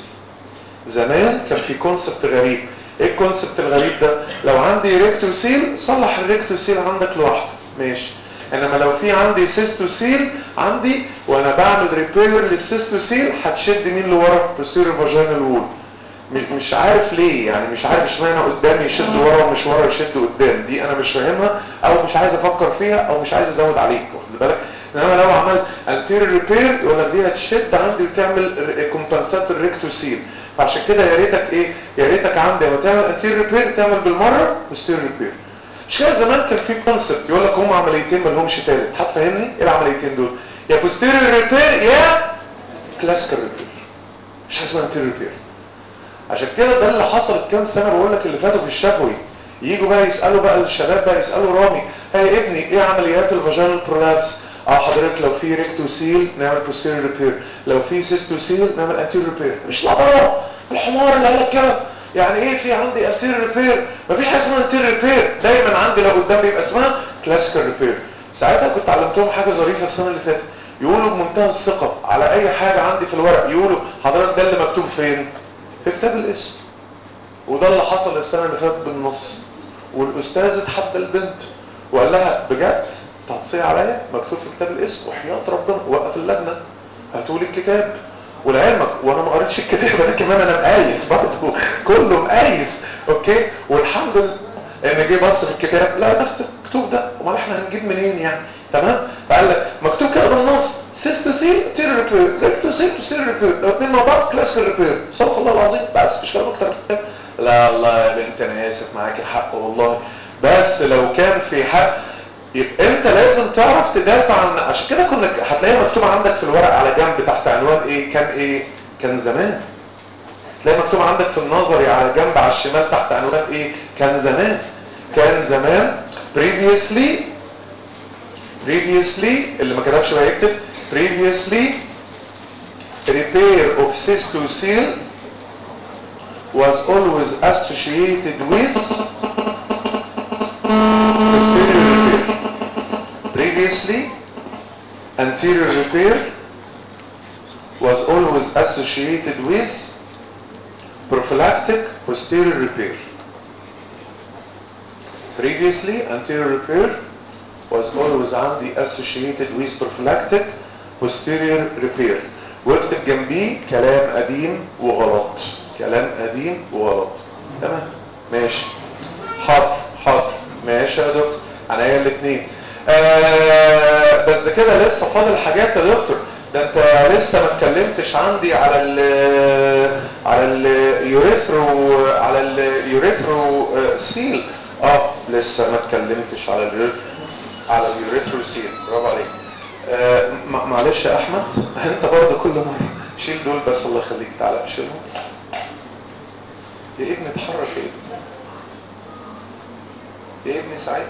زمان كان في كونسبت غريب ايه الكونسبت الغريب ده لو عندي ريكتوسيل صلح الريكتوسيل عندك لوحده ماشي انما لو في عندي سيستوسيل عندي وانا بعمل ريبير للسيستوسيل هتشد مين لورا بوستيريور فاجينال وول مش عارف ليه يعني مش عارف اشمعنى قدام يشد ورا ومش ورا يشد قدام دي انا مش فاهمها او مش عايز افكر فيها او مش عايز ازود عليك واخد بالك انما لو عملت انتيريور ريبير يقول لك دي هتشد عندي وتعمل كومبنسات الريكتوسيل فعشان كده يا ريتك ايه يا ريتك عندي لما تعمل انتيريور ريبير تعمل بالمره بوستيريور ريبير مش كده زمان كان في كونسبت يقول لك هم عمليتين ما لهمش ثالث هتفهمني ايه العمليتين دول يا بوستيريور ريبير يا كلاسيكال ريبير مش حاجه اسمها انتيريور ريبير عشان كده ده اللي حصل كام سنه بقول لك اللي فاتوا في الشفوي يجوا بقى يسالوا بقى الشباب بقى يسالوا رامي هي ابني ايه عمليات الفاجينال برولابس اه حضرتك لو في ريكتوسيل نعمل بوستيريور ريبير لو في سيستوسيل نعمل انتيريور ريبير مش العباره الحمار اللي قال لك كده يعني ايه في عندي انتيريور ريبير مفيش حاجه اسمها انتيريور ريبير دايما عندي لو قدام بيبقى اسمها كلاسيكال ريبير ساعتها كنت علمتهم حاجه ظريفه السنه اللي فاتت يقولوا بمنتهى الثقه على اي حاجه عندي في الورق يقولوا حضرتك ده اللي مكتوب فين في كتاب الاسم وده اللي حصل السنه اللي فاتت بالنص والاستاذ اتحدى البنت وقال لها بجد تهتصي عليا مكتوب في كتاب الاسم وحياه ربنا وقف اللجنه هاتوا لي الكتاب ولعلمك وانا ما قريتش الكتاب انا كمان انا مقايس برضه كله مقايس اوكي والحمد لله ان جه بص في الكتاب لا ده مكتوب ده امال احنا هنجيب منين يعني تمام فقال لك مكتوب كده بالنص سيستوسيل تير ريبير ريكتوسيل توسيل ريبير لو اتنين مع بعض كلاسيكال ريبير صدق الله العظيم بس مش كلام اكتر من لا الله يا بنت انا اسف معاكي حق والله بس لو كان في حق يبقى انت لازم تعرف تدافع عن عشان كده كنا هتلاقيها مكتوبه عندك في الورق على جنب تحت عنوان ايه كان ايه كان زمان تلاقي مكتوب عندك في النظري على جنب على الشمال تحت عنوان ايه كان زمان كان زمان previously previously اللي ما كتبش بقى يكتب previously repair of cysto seal was always associated with posterior repair previously anterior repair was always associated with prophylactic posterior repair previously anterior repair was always عندي associated with prophylactic posterior repair واكتب جنبيه كلام قديم وغلط كلام قديم وغلط تمام ماشي حاضر حاضر ماشي يا دكتور عينيا الاثنين آه بس ده كده لسه فاضل حاجات يا دكتور ده انت لسه ما اتكلمتش عندي على ال على اليوريثرو على اليوريثرو سيل اه لسه ما اتكلمتش على اليوريثرو على اليوريثرو سيل برافو عليك آه معلش يا احمد انت برضه كل مره شيل دول بس الله يخليك تعالى شيلهم يا ابني اتحرك يا ابني يا ابني ساعدني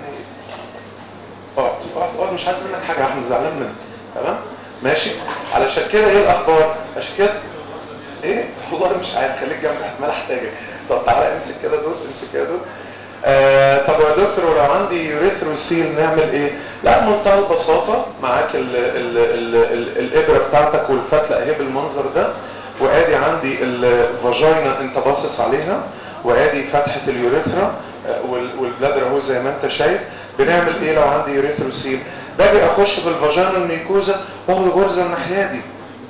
اقعد اقعد اقعد مش عايز منك حاجه يا احمد زعلان منك تمام ماشي علشان كده ايه الاخبار عشان كده ايه والله مش عارف خليك جنب احتمال احتاجك طب تعالى امسك كده دول امسك كده دول آه طب يا دكتور ولو عندي يوريثروسيل نعمل ايه لا بمنتهى البساطه معاك ال ال ال ال الابره بتاعتك والفتله اهي بالمنظر ده وادي عندي الفاجينا انت باصص عليها وادي فتحه اليوريثرا والبلادر اهو زي ما انت شايف بنعمل ايه لو عندي يوريثروسيل باجي اخش في الفاجينا الميكوزا واخد غرزه الناحيه دي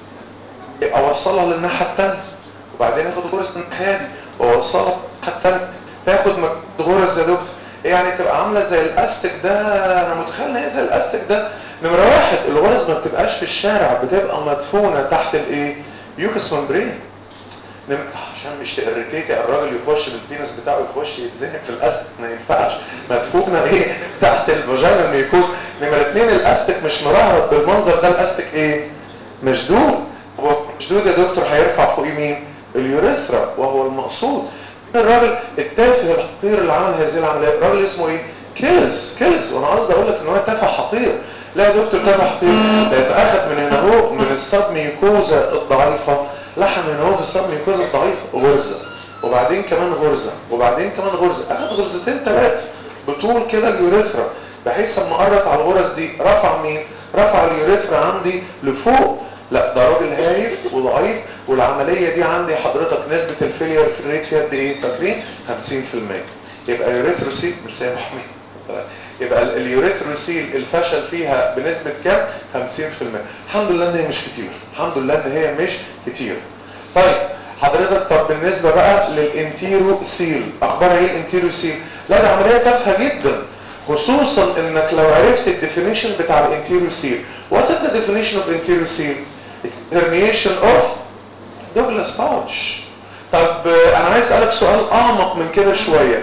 اوصلها للناحيه الثانيه وبعدين اخد غرزه الناحيه دي واوصلها للناحيه الثانيه تاخد غرز يا دكتور يعني تبقى عامله زي الاستك ده انا متخيل ان هي زي الاستك ده نمره واحد الغرز ما بتبقاش في الشارع بتبقى مدفونه تحت الايه يوكس ممبرين عشان مش تقريتيتي الراجل يخش بالبينس بتاعه يخش يتزنق في الاستك ما ينفعش مدفونه ايه تحت الفاجينا الميكوز نمره اثنين الاستك مش مرهرب بالمنظر ده الاستك ايه مشدود هو مشدود يا دكتور هيرفع فوقيه مين اليوريثرا وهو المقصود الراجل التافه الحقير اللي عمل هذه العمليه الراجل اسمه ايه كيلز كيلز وانا قصدي اقول لك ان هو تافه حقير لا يا دكتور تافه حقير لان اخذ من هنا اهو من السب ميوكوزا الضعيفه لحم هنا اهو في السب ميوكوزا الضعيفه غرزه وبعدين كمان غرزه وبعدين كمان غرزه اخذ غرزتين ثلاثه بطول كده اليوريثرا بحيث اما قرت على الغرز دي رفع مين رفع اليوريثرا عندي لفوق لا ده راجل هايف وضعيف والعملية دي عندي حضرتك نسبة الفيلير في الريت فيها قد ايه فاكرين 50% يبقى يوريثروسيل مش زي محمد يبقى اليوريثروسيل الفشل فيها بنسبة كام 50% الحمد لله ان هي مش كتير الحمد لله ان هي مش كتير طيب حضرتك طب بالنسبة بقى للانتيرو سيل اخبارها ايه الانتيرو سيل لا ده عملية تافهة جدا خصوصا انك لو عرفت الديفينيشن بتاع الانتيرو سيل what is the definition of anterior seal herniation of Douglas pouch طب انا عايز اسالك سؤال اعمق من كده شويه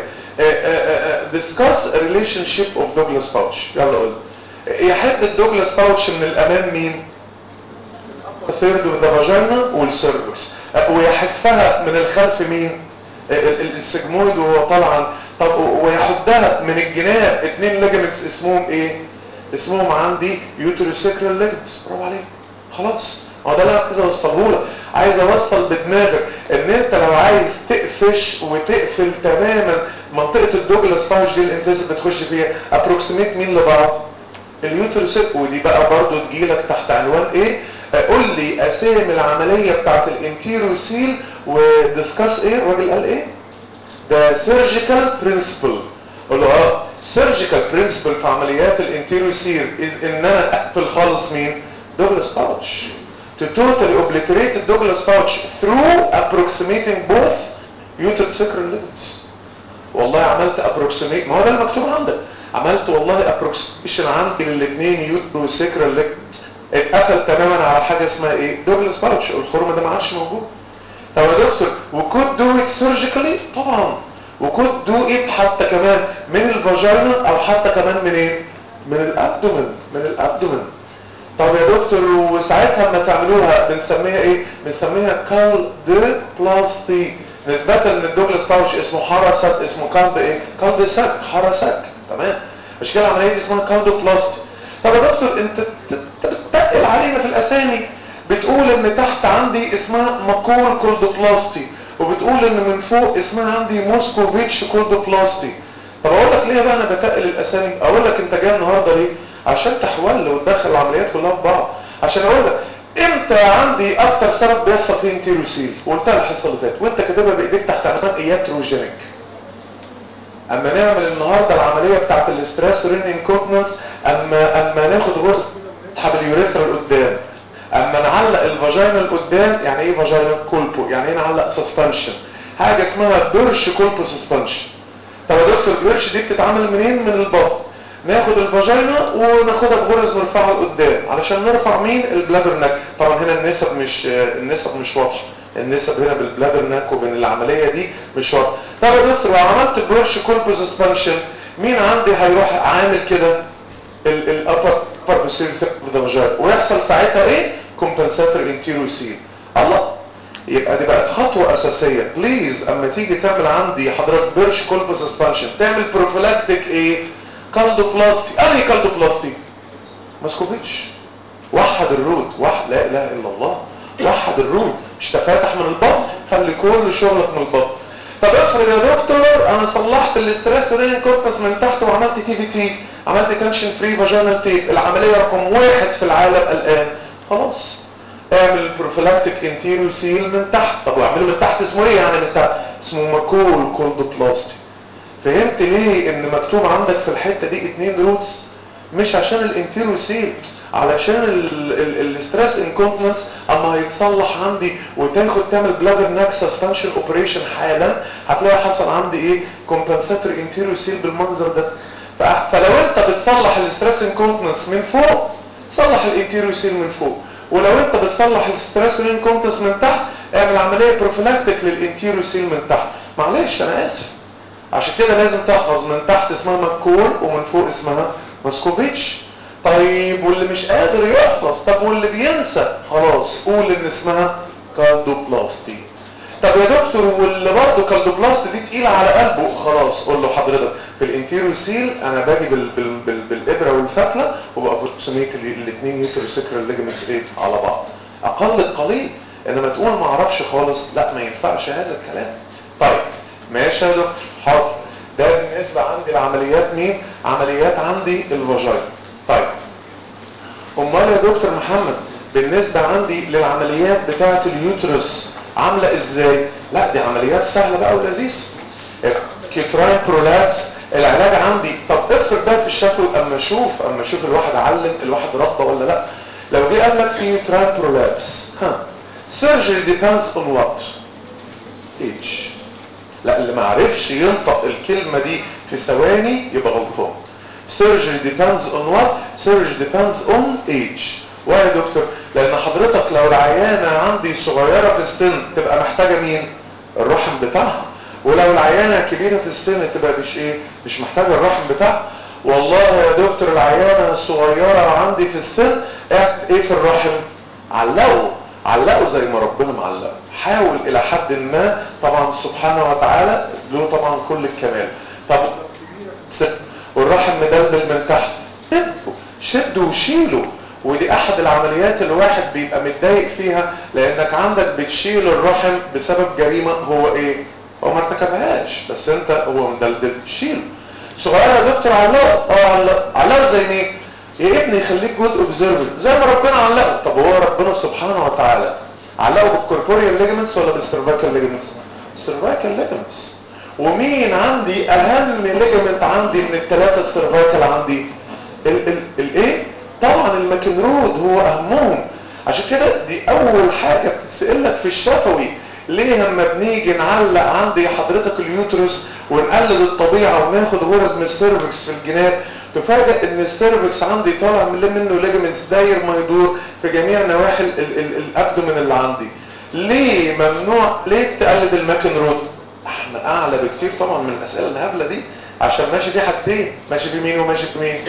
discuss relationship of Douglas pouch يلا قول يحب الدوجلاس باوتش من الامام مين ثيرد اوف ذا فاجينا والسيرفكس ويحفها من الخلف مين السجمويد وهو طالعا طب ويحدها من الجناب اتنين ليجمنتس اسمهم ايه اسمهم عندي يوتروسيكرال ليجمنتس برافو عليك خلاص هو ده اللي انا عايز اوصله لك عايز اوصل بدماغك ان انت لو عايز تقفش وتقفل تماما منطقه الدوجلاس باوش دي اللي انت بتخش فيها ابروكسيميت مين لبعض اليوتروسيك ودي بقى برضو تجيلك تحت عنوان ايه قول لي اسامي العمليه بتاعت الانتيروسيل ودiscuss ايه الراجل قال ايه ده سيرجيكال برنسبل قول له اه سيرجيكال برنسبل في عمليات الانتيروسيل ان انا اقفل خالص مين دوجلاس باوتش to totally obliterate the Douglas pouch through approximating both uterosacral ligaments والله عملت approximate ما هو ده المكتوب عندك عملت والله approximation عندي للاثنين uterosacral ligaments اتقفل تماما على حاجه اسمها ايه دوجلاس باوتش الخرم ده ما عادش موجود طب يا دكتور وكود دو ات سيرجيكالي طبعا وكود دو ات حتى كمان من الفاجينا او حتى كمان من ايه من الابدومن من الابدومن طب يا دكتور وساعتها لما تعملوها بنسميها ايه بنسميها كال دي بلاستي نسبة ان الدوجلاس باوش اسمه حرست اسمه كالد ايه كالد سك حرسك تمام مش كده العمليه دي اسمها كالدو بلاستي طب يا دكتور انت بتتقل علينا في الاسامي بتقول ان تحت عندي اسمها ماكول كولدوبلاستي وبتقول ان من فوق اسمها عندي موسكوفيتش كولدوبلاستي طب اقول لك ليه بقى انا بتقل الاسامي اقول لك انت جاي النهارده ليه عشان تحول وتدخل العمليات كلها في بعض عشان اقول لك امتى عندي اكتر سبب بيحصل فيه انتيروسيل وقلتها الحصه اللي فاتت وانت كاتبها بايديك تحت عنوان اياتروجينيك اما نعمل النهارده العمليه بتاعت الاستريس رين انكونتنس اما اما ناخد غرز نسحب اليوريثرا لقدام اما نعلق الفاجينا لقدام يعني ايه فاجينا كولبو يعني ايه نعلق سسبنشن حاجه اسمها بيرش كولبو سسبنشن طب يا دكتور البيرش دي بتتعمل منين من البطن ناخد الفاجينا وناخدها بغرز مرفعه لقدام علشان نرفع مين البلادر ناك طبعا هنا النسب مش النسب مش واضحه النسب هنا بالبلادر ناك وبين العمليه دي مش واضحه طب يا دكتور لو عملت بيرش كولبو سسبنشن مين عندي هيروح عامل كده الابر upper posterior of the vagina ويحصل ساعتها ايه compensatory anterior seal الله يبقى دي بقت خطوة أساسية بليز أما تيجي تعمل عندي حضرتك بيرش كولبو سسبنشن تعمل بروفيلاكتيك إيه كالدوبلاستي أنهي كالدوبلاستي ماسكوفيتش وحد الرود وحد لا إله إلا الله وحد الرود مش تفاتح من البطن خلي كل شغلك من البطن طب افرض يا دكتور انا صلحت الاستريس رين كورتس من تحت وعملت تي في تي عملت تنشن فري فاجينال تيب العمليه رقم واحد في العالم الان خلاص اعمل بروفيلاكتيك انتيريور سيل من تحت طب واعمله من تحت اسمه ايه يعني من تحت اسمه ماكول كولدوبلاستي فهمت ليه ان مكتوب عندك في الحته دي اتنين روتس مش عشان الانتيريور سيل علشان الاستريس انكونتنس اما هيتصلح عندي وتاخد تعمل بلادر ناك سسبنشن اوبريشن حالا هتلاقي حصل عندي ايه كومبنساتوري انتيريور سيل بالمنظر ده فلو انت بتصلح الاستريس انكونتنس من فوق صلح الانتيريور سيل من فوق ولو انت بتصلح الاستريس انكونتنس من تحت اعمل عمليه بروفيلاكتيك للانتيريور سيل من تحت معلش انا اسف عشان كده لازم تحفظ من تحت اسمها ماكول ومن فوق اسمها ماسكوفيتش طيب واللي مش قادر يحفظ طب واللي بينسى خلاص قول ان اسمها كاردوبلاستي طب يا دكتور واللي برضه كاردوبلاست دي تقيله على قلبه خلاص قول له حضرتك في الانتيريو سيل انا باجي بال بال بال بالابره والفتله وبابروكسيميت الاثنين يوتروسيكرال ليجمنتس ايه على بعض اقل القليل انما تقول ما اعرفش خالص لا ما ينفعش هذا الكلام طيب ماشي يا دكتور حاضر ده بالنسبه عندي العمليات مين عمليات عندي الفاجينا طيب امال يا دكتور محمد بالنسبه عندي للعمليات بتاعه اليوترس عامله ازاي لا دي عمليات سهله بقى ولذيذه كيتراين برولابس العلاج عندي طب افرض ده في الشفوي اما اشوف اما اشوف الواحد علم الواحد ربى ولا لا لو جه قال لك كيتراين برولابس ها surgery depends on what age لا اللي ما عرفش ينطق الكلمه دي في ثواني يبقى غلطان surgery depends on what surgery depends on age وايه يا دكتور لان حضرتك لو العيانه عندي صغيره في السن تبقى محتاجه مين الرحم بتاعها ولو العيانه كبيره في السن تبقى مش ايه مش محتاجه الرحم بتاعها والله يا دكتور العيانه الصغيره عندي في السن ايه في الرحم علقوا علقوا زي ما ربنا معلقه حاول الى حد ما طبعا سبحانه وتعالى له طبعا كل الكمال طب والرحم مدلدل من تحت شدوا شدوا وشيلوا ودي احد العمليات اللي الواحد بيبقى متضايق فيها لانك عندك بتشيل الرحم بسبب جريمة هو ايه هو ما ارتكبهاش بس انت هو مدلدل شيله صغير يا دكتور علقه اه علقه علقه زي مين يا ابني خليك جود اوبزرفر زي ما ربنا علقه طب هو ربنا سبحانه وتعالى علقه بالكوربوريال ليجمنتس ولا بالسيرفايكال ليجمنتس السيرفايكال ليجمنتس ومين عندي اهم ليجمنت عندي من الثلاثه السيرفايكال عندي الايه طبعا الماكنرود هو اهمهم عشان كده دي اول حاجه بتسالك في الشفوي ليه لما بنيجي نعلق عندي حضرتك اليوترس ونقلد الطبيعه وناخد غرز من السيرفكس في الجناب تفاجئ ان السيرفكس عندي طالع من منه ليجمنتس داير ما يدور في جميع نواحي الابدومن اللي عندي ليه ممنوع ليه تقلد الماكنرود احنا اعلى بكتير طبعا من الاسئله الهبله دي عشان ماشي في حاجتين ماشي في مين وماشي في مين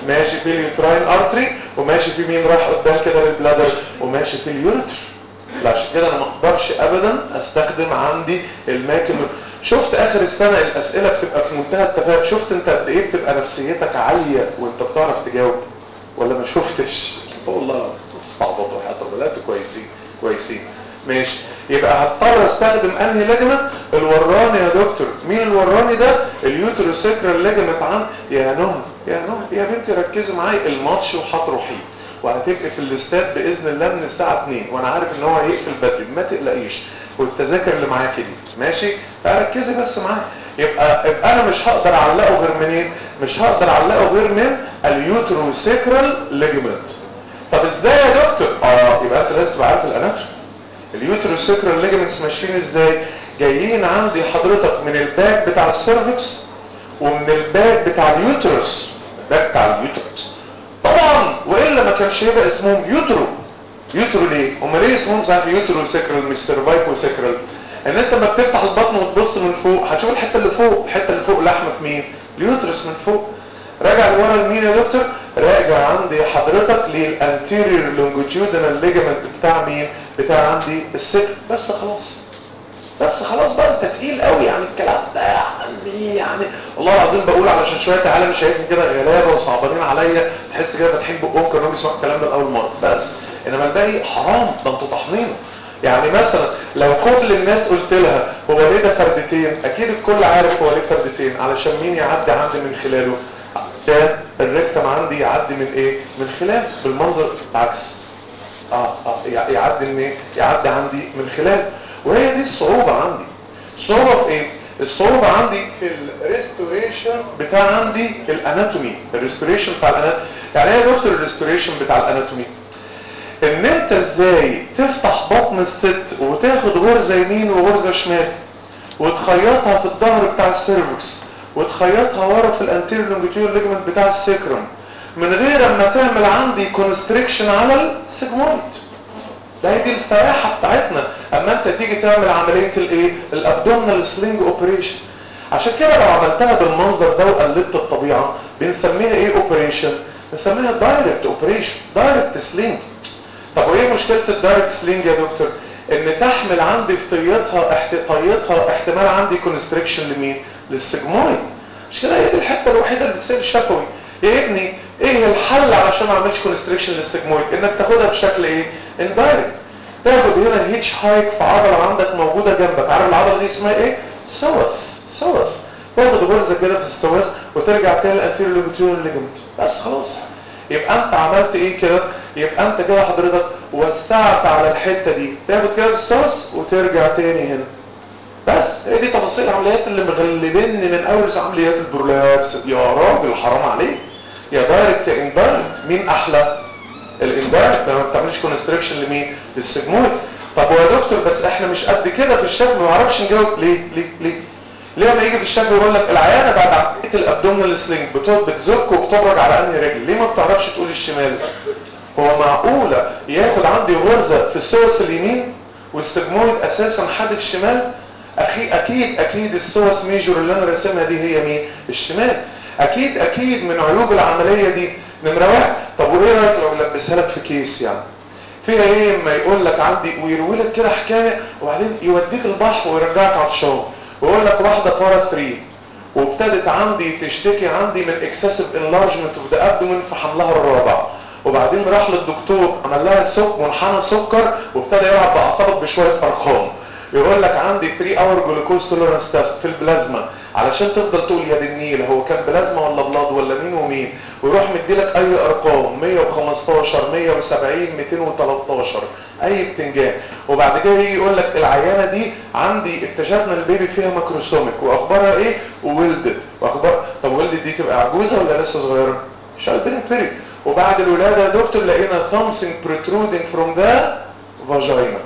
ماشي في اليوتراين ارتري وماشي في مين رايح قدام كده للبلادر وماشي في اليورتر عشان كده انا ما اقدرش ابدا استخدم عندي الماكن شفت اخر السنه الاسئله بتبقى في منتهى التفاؤل شفت انت قد ايه بتبقى نفسيتك عاليه وانت بتعرف تجاوب ولا ما شفتش والله استعبطوا حتى طب كويسين كويسين ماشي يبقى هضطر استخدم انهي ليجمنت الوراني يا دكتور مين الوراني ده اليوتروسيكرال ليجمنت عن يا نهى يا نهى يا بنتي ركزي معايا الماتش وهتروحي وهتبقى في الاستاد باذن الله من الساعه 2 وانا عارف ان هو هيقفل بدري ما تقلقيش والتذاكر اللي معاكي دي ماشي فركزي بس معايا يبقى يبقى انا مش هقدر اعلقه غير منين مش هقدر اعلقه غير من اليوتروسيكرال ليجمنت طب ازاي يا دكتور اه يبقى انت لازم تبقى عارف الاناتومي اليوتروسيكرال ليجمنتس ماشيين ازاي جايين عندي حضرتك من الباك بتاع السيرفكس ومن الباك بتاع اليوترس الباك بتاع اليوترس طبعا والا ما كانش يبقى اسمهم يوترو يوترو ليه هم ليه اسمهم صحيح يوترو سيكرال مش سيرفايكو سيكرال ان انت لما بتفتح البطن وتبص من فوق هتشوف الحته اللي فوق الحته اللي فوق لحمه في مين اليوترس من فوق راجع لورا لمين يا دكتور راجع عندي حضرتك للانتيريور لونجيتيودنال ليجمنت بتاع مين بتاع عندي السكر بس خلاص بس خلاص بقى انت تقيل قوي يعني الكلام ده يعني يعني والله العظيم بقول علشان شويه عالم شايفني كده غلابه وصعبانين عليا تحس كده فاتحين بقهم كانوا بيسمعوا الكلام ده لاول مره بس انما الباقي حرام ده انتوا طحنينه يعني مثلا لو كل الناس قلت لها هو ليه ده فردتين اكيد الكل عارف هو ليه فردتين علشان مين يعدي عندي من خلاله ده الريكتم عندي يعدي من ايه من خلال بالمنظر عكس اه اه يعدي من ايه يعدي عندي من خلال وهي دي الصعوبة عندي الصعوبة في ايه الصعوبة عندي في الريستوريشن بتاع عندي الاناتومي الريستوريشن بتاع الاناتومي يعني ايه يا دكتور الريستوريشن بتاع الاناتومي ان انت ازاي تفتح بطن الست وتاخد غرزة يمين وغرزة شمال وتخيطها في الظهر بتاع السيرفكس وتخيطها ورا في الانتيريور لونجيتيود ليجمنت بتاع السكرم من غير ما تعمل عندي كونستريكشن على السيجمويد ده هي دي الفراحه بتاعتنا اما انت تيجي تعمل عمليه الايه الابدومينال سلينج اوبريشن عشان كده لو عملتها بالمنظر ده وقلدت الطبيعه بنسميها ايه اوبريشن بنسميها دايركت اوبريشن دايركت سلينج طب وايه مشكله الدايركت سلينج يا دكتور ان تحمل عندي في طيتها احت... طيتها احتمال عندي كونستريكشن لمين للسجمويد مش كده هي دي الحته الوحيده اللي بتصير شفوي يا ابني ايه الحل علشان ما اعملش كونستريكشن للسجمويد انك تاخدها بشكل ايه اندايركت تاخد هنا هيتش هايك في عضله عندك موجوده جنبك عارف العضله دي اسمها ايه سوس سوس تاخد غرزه كده في السوس وترجع تاني الانتيريور لونجيتيودنال ليجمنت بس خلاص يبقى انت عملت ايه كده يبقى انت كده حضرتك وسعت على الحته دي تاخد كده السوس وترجع تاني هنا بس هي دي تفاصيل العمليات اللي مغلبيني من اول عمليات البرولابس يا راجل حرام عليك يا دايركت اندايركت مين احلى الاندايركت لما ما بتعملش كونستريكشن لمين للسجمويد طب ويا دكتور بس احنا مش قد كده في الشكل ما نعرفش نجاوب ليه ليه ليه ليه لما يجي في الشكل يقول لك العيانه بعد عمليه الابدومينال سلينج بتزك وبتبرج على انهي رجل ليه ما بتعرفش تقول الشمال هو معقوله ياخد عندي غرزه في السوس اليمين والسجمويد اساسا حادف شمال أكيد أكيد أكيد السوس ميجور اللي أنا راسمها دي هي مين؟ الشمال أكيد أكيد من عيوب العملية دي نمرة واحد طب وإيه رأيك لو لبسها لك في كيس يعني؟ فيها إيه ما يقول لك عندي ويروي لك كده حكاية وبعدين يوديك البحر ويرجعك عطشان ويقول لك واحدة بارا 3 وابتدت عندي تشتكي عندي من اكسسيف انلارجمنت اوف ذا ابدومين في حملها الرابع وبعدين راح للدكتور عمل لها سك منحنى سكر وابتدى يلعب باعصابك بشويه ارقام يقول لك عندي 3 اور جلوكوز توليرانس تيست في البلازما علشان تفضل تقول يا دي النيل هو كان بلازما ولا بلاد ولا مين ومين ويروح مديلك اي ارقام 115 170 213 اي بتنجان وبعد كده يجي يقول لك العيانه دي عندي اكتشفنا البيبي فيها ماكروسوميك واخبارها ايه وولدت واخبار طب ولدت دي تبقى عجوزه ولا لسه صغيره مش عارفين بيري وبعد الولاده يا دكتور لقينا something protruding from the vagina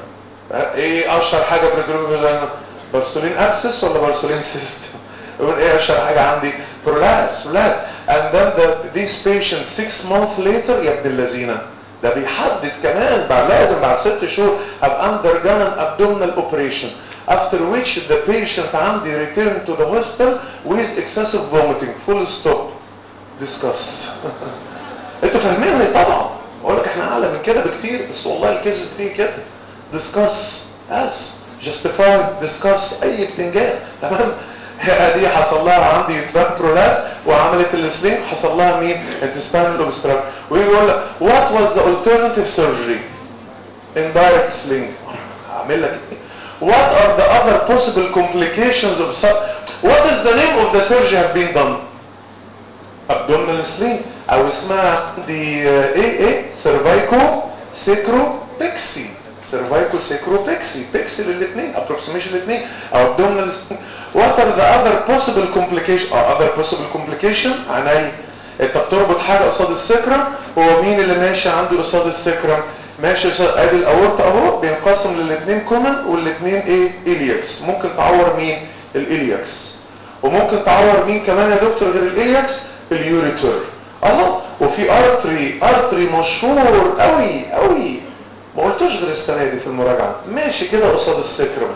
ايه اشهر حاجه protruding برسولين ابسس ولا برسولين سيستم يقول ايه اشهر حاجه عندي prolapse prolapse and then the, this patient six months later يا ابن اللذينه ده بيحدد كمان بعد لازم بعد ست شهور have undergone an abdominal operation after which the patient عندي return to the hospital with excessive vomiting full stop ديسكاس انتوا فاهميني طبعا اقول لك احنا اعلى من كده بكتير بس والله الكيس بتيجي كده ديسكاس اس جاستيفاي ديسكاس اي بتنجان تمام دي حصل لها عندي تراك برولابس وعملت السليم حصل لها مين انتستينال اوبستراكشن ويجي يقول لك وات واز ذا alternative surgery indirect sling اعمل لك ايه what are the other possible complications of such what is the name of the surgery have been done abdominal sling او اسمها دي ايه ايه سيرفايكو سيكرو بيكسي سيرفايكو سيكرو بيكسي بيكسي للاثنين ابروكسيميشن الاثنين او abdominal sling what are the other possible complications or other possible complication عيني انت بتربط حاجه قصاد السكرم هو مين اللي ماشي عنده قصاد السكرم ماشي قصاد ادي الاورطه اهو بينقسم للاثنين كومن والاثنين ايه الياكس ممكن تعور مين الالياكس وممكن تعور مين كمان يا دكتور غير الالياكس اليوريتر الله وفي ارتري ارتري مشهور قوي قوي ما قلتوش غير السنه دي في المراجعه ماشي كده قصاد السكرم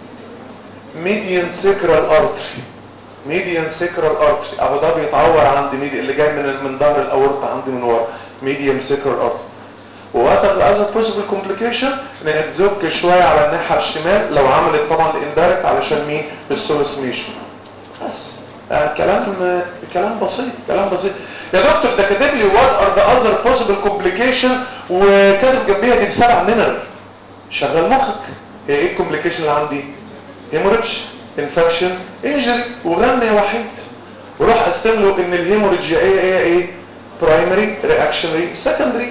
ميديان سكرال ارتري ميديان سكرال ارتري اهو ده بيتعور عند ميدي اللي جاي من من ظهر الاورطه عندي من ورا ميديان سكرال ارتري ووات ار اذر بوسيبل كومبليكيشن انها تزك شويه على الناحيه الشمال لو عملت طبعا الاندايركت علشان مين السورس ميشن بس آه كلام كلام بسيط كلام بسيط يا دكتور ده كاتب لي وات ار ذا اذر بوسيبل كومبليكيشن وكاتب جنبيها دي بسبع نمر شغل مخك هي ايه الكومبليكيشن اللي عندي هيموريدج انفكشن انجري وغنى يا وحيد وروح اقسم له ان الهيموريدج ايه ايه ايه برايمري رياكشنري سكندري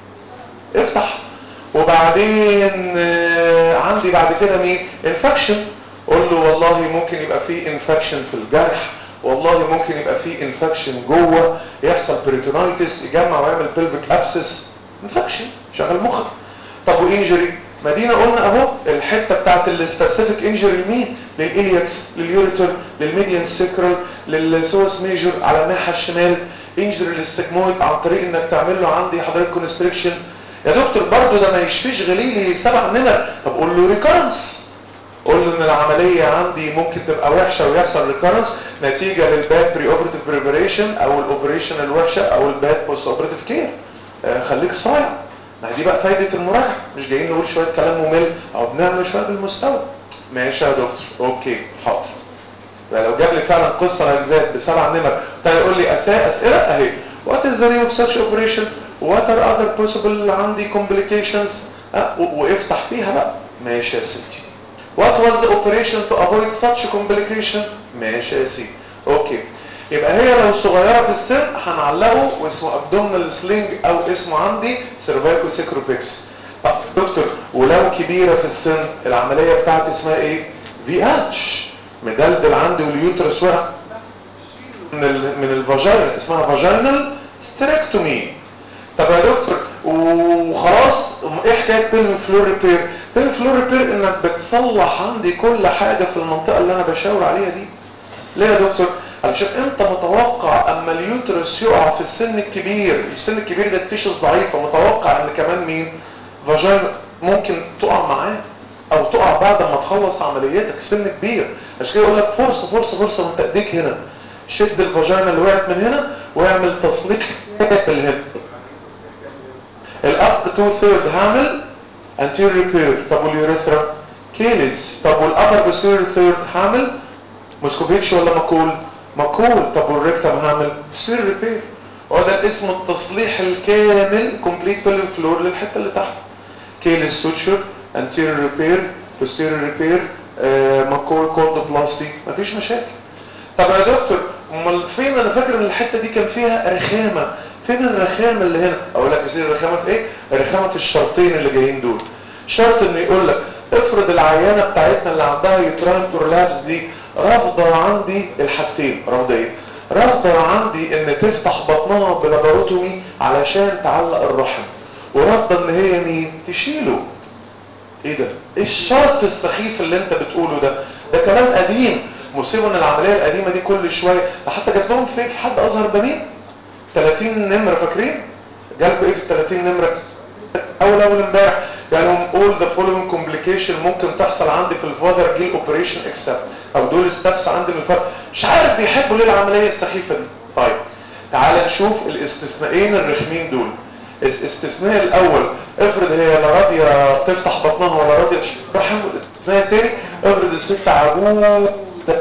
افتح وبعدين آه عندي بعد كده مين انفكشن قول له والله ممكن يبقى فيه انفكشن في الجرح والله ممكن يبقى فيه انفكشن جوه يحصل بريتونايتس يجمع ويعمل بلفيك ابسس انفكشن شغل مخك طب وانجري مدينة قلنا اهو الحتة بتاعت السبيسيفيك انجري لمين للإلياكس لليوريتر للميديان سيكرال للسوس ميجر على الناحية الشمال انجري للسكمويد عن طريق انك تعمل له عندي حضرتك كونستريكشن يا دكتور برضه ده ما يشفيش غليلي سبع نمر طب قول له ريكارنس قول له ان العملية عندي ممكن تبقى وحشة ويحصل ريكارنس نتيجة للباد بري اوبريتيف بريبريشن او الاوبريشن الوحشة او الباد بوست اوبريتيف كير آه خليك صايع ما دي بقى فايدة المراجعة مش جايين نقول شوية كلام ممل او بنعمل شوية بالمستوى ماشي يا دكتور اوكي حاضر لو جاب لي فعلا قصة نجزات بسبع نمر طيب يقول لي اسئلة اسئلة اهي what is the name of such operation what are other possible عندي complications أه وافتح فيها بقى ماشي يا سيدي what was the operation to avoid such complication ماشي يا سيدي اوكي يبقى هي لو صغيرة في السن هنعلقه واسمه abdominal sling او اسمه عندي cervical sacropix طب دكتور ولو كبيرة في السن العملية بتاعتي اسمها ايه في اتش مدلدل عندي واليوترس وقع من ال من الفاجينا اسمها فاجينال ستريكتومي طب يا دكتور وخلاص ايه حكايه بيلم فلور ريبير بيلم فلور ريبير انك بتصلح عندي كل حاجه في المنطقه اللي انا بشاور عليها دي ليه يا دكتور علشان انت متوقع اما اليوترس يقع في السن الكبير السن الكبير ده التيشوز ضعيفه متوقع ان كمان مين فاجينا ممكن تقع معاه او تقع بعد ما تخلص عمليتك سن كبير عشان كده يقول لك فرصه فرصه فرصه وانت ايديك هنا شد الفاجينا اللي وقعت من هنا واعمل تصليح الهنا الاب تو ثيرد هعمل anterior repair طب واليوريثرا كيلز طب والابر بسير ثيرد هعمل موسكوفيتش ولا ماكول ماكول طب والريكتم هعمل بسير ريبير هو ده اسمه التصليح الكامل كومبليت بيلفيك فلور للحته اللي تحت كيلز سوتشر anterior repair posterior repair ماكول كولد بلاستي مفيش مشاكل طب يا دكتور امال فين انا فاكر ان الحته دي كان فيها رخامه فين الرخامه اللي هنا اقول لك يصير الرخامه في ايه الرخامه في الشرطين اللي جايين دول شرط انه يقول لك افرض العيانه بتاعتنا اللي عندها يوتراين برولابس دي رافضه عندي الحاجتين رافضه ايه رافضه عندي ان تفتح بطنها بلاباروتومي علشان تعلق الرحم ورافضه ان هي مين تشيله ايه ده ايه الشرط السخيف اللي انت بتقوله ده ده كلام قديم مصيبه ان العمليه القديمه دي كل شويه ده حتى جات لهم في حد اظهر بنين 30 نمره فاكرين جالكوا ايه في 30 نمره اول اول امبارح يعني هم all the following complication ممكن تحصل عندي في الفادر جيل اوبريشن اكسبت او دول ستابس عندي من الفادر مش عارف بيحبوا ليه العمليه السخيفه دي طيب تعال نشوف الاستثنائين الرخمين دول الاستثناء الاول افرض هي لا راضيه تفتح بطنها ولا راضيه ترحم الاستثناء الثاني افرض الست عجوز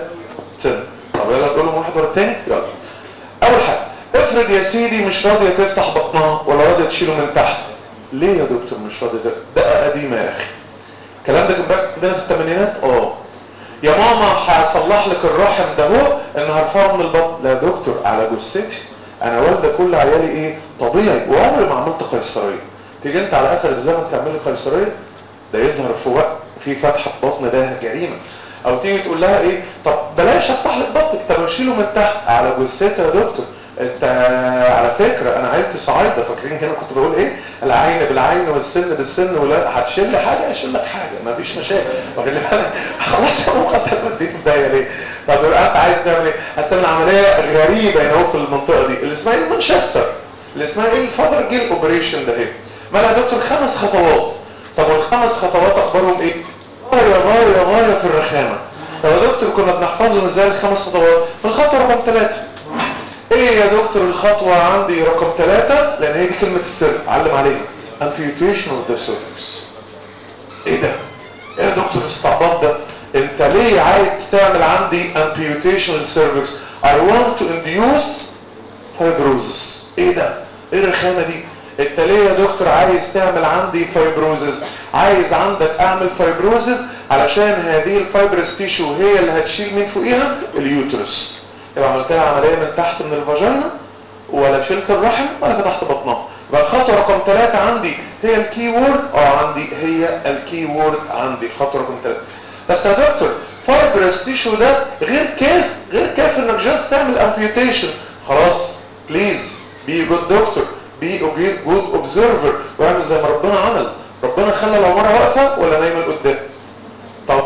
سن طب يلا نقولهم واحد ورا الثاني يلا اول حاجه افرض يا سيدي مش راضيه تفتح بطنها ولا راضيه تشيله من تحت ليه يا دكتور مش راضيه تفتح دقه قديمه يا اخي الكلام ده كان بس عندنا في الثمانينات اه يا ماما هصلح لك الرحم ده هو ان هرفعه من البطن لا يا دكتور على جثتي انا والده كل عيالي ايه طبيعي وعمري ما عملت قيصريه تيجي انت على اخر الزمن تعمل لي قيصريه ده يظهر في وقت في فتحه بطن ده جريمه او تيجي تقول لها ايه طب بلاش افتح لك بطنك طب اشيله من تحت على جثتها يا دكتور انت على فكره انا عيلتي صعايده فاكرين هنا كنت بقول ايه العين بالعين والسن بالسن ولا هتشيل لي حاجه اشيل لك حاجه مفيش مشاكل واخد بالك خلاص يا ماما هتاخد بدايه ليه طب يبقى انت عايز تعمل ايه هتعمل عمليه غريبه هنا اهو في المنطقه دي اللي اسمها ايه مانشستر اللي اسمها ايه الفادر جيل اوبريشن ده اهي مالها يا دكتور خمس خطوات طب والخمس خطوات اخبارهم ايه غايه غايه غايه في الرخامه طب يا دكتور كنا بنحفظهم ازاي الخمس خطوات في الخطوه رقم ثلاثه ايه يا دكتور الخطوة عندي رقم ثلاثة لان هي دي كلمة السر علم عليها amputation of the cervix ايه ده ايه يا دكتور الاستعباط ده انت ليه عايز تعمل عندي amputation of the cervix I want to induce fibrosis ايه ده ايه الرخامة دي انت ليه يا دكتور عايز تعمل عندي فايبروزز عايز عندك اعمل فايبروزز علشان هذه الفايبرس تيشو هي اللي هتشيل من فوقيها اليوترس يبقى عملتها عملية من تحت من الفاجينا ولا شلت الرحم ولا فتحت بطنها يبقى الخطوة رقم ثلاثة عندي هي الكي وورد اه عندي هي الكي وورد عندي خطوة رقم ثلاثة بس يا دكتور فايبرس تيشو ده غير كاف غير كاف انك جاست تعمل امبيوتيشن خلاص بليز بي جود دكتور بي جود اوبزرفر واعمل زي ما ربنا عمل ربنا خلى العمارة واقفة ولا نايمة لقدام طب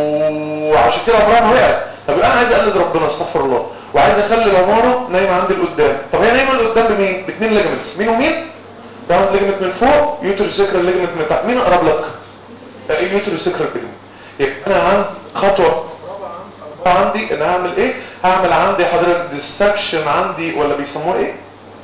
وعشان كده عمرها ما وقعت طب انا عايز اقلد ربنا استغفر الله وعايز اخلي العماره نايمه عندي لقدام طب هي نايمه لقدام بمين باثنين ليجمنتس مين ومين داون ليجمنت من فوق يوتر سكرال ليجمنت من تحت مين اقرب لك ايه يوتر سكرال ليجمنت يبقى انا عندي خطوه عندي ان هعمل ايه هعمل عندي حضرتك ديسكشن عندي ولا بيسموه ايه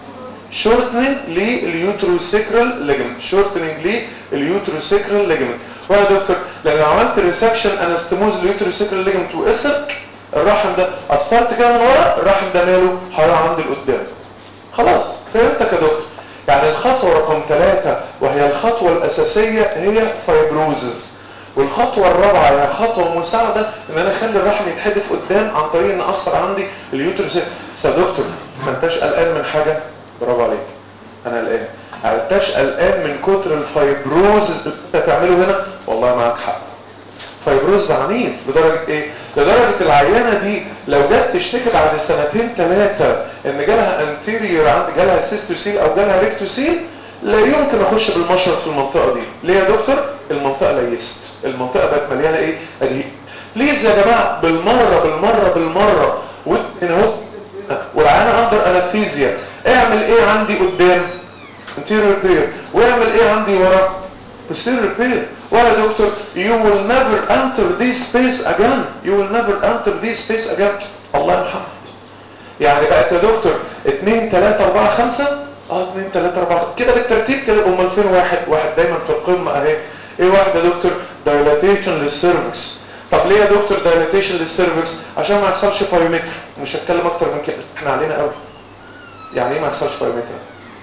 شورتنج لليوتروسيكرال ليجمنت شورتنج لليوتروسيكرال ليجمنت ويا دكتور لان عملت ريسكشن انستموز لليوتروسيكرال ليجمنت وقصر الرحم ده قصرت كده من ورا الرحم ده ماله هيقع عندي لقدام خلاص فهمتك يا دكتور يعني الخطوه رقم ثلاثة وهي الخطوه الاساسيه هي فايبروزز والخطوه الرابعه هي خطوه مساعده ان انا اخلي الرحم يتحدف قدام عن طريق ان اثر عندي اليوترس بس يا دكتور ما انتش قلقان من حاجه برافو عليك انا قلقان ما انتش قلقان من كتر الفايبروزز اللي انت تعمله هنا والله معاك حق فايبروز عنيف لدرجة ايه لدرجة العيانة دي لو جت تشتكي بعد سنتين ثلاثة ان جالها انتيريور عند جالها سيستوسيل او جالها ريكتوسيل لا يمكن اخش بالمشرط في المنطقة دي ليه يا دكتور المنطقة ليست المنطقة بقت مليانة ايه ادهيب بليز يا جماعة بالمرة بالمرة بالمرة وهنا اهو والعيانة اندر انستيزيا اعمل ايه عندي قدام انتيريور بير واعمل ايه عندي ورا posterior repair ولا دكتور you will never enter this space again you will never enter this space again الله يرحمك يعني بقت يا دكتور 2 3 4 5 اه 2 3 4 كده بالترتيب كده امال فين واحد واحد دايما في القمه اهي ايه واحد يا دكتور dilatation للسيرفكس طب ليه يا دكتور dilatation للسيرفكس عشان ما يحصلش بايومتر مش هتكلم اكتر من كده احنا علينا قوي يعني ايه ما يحصلش بايومتر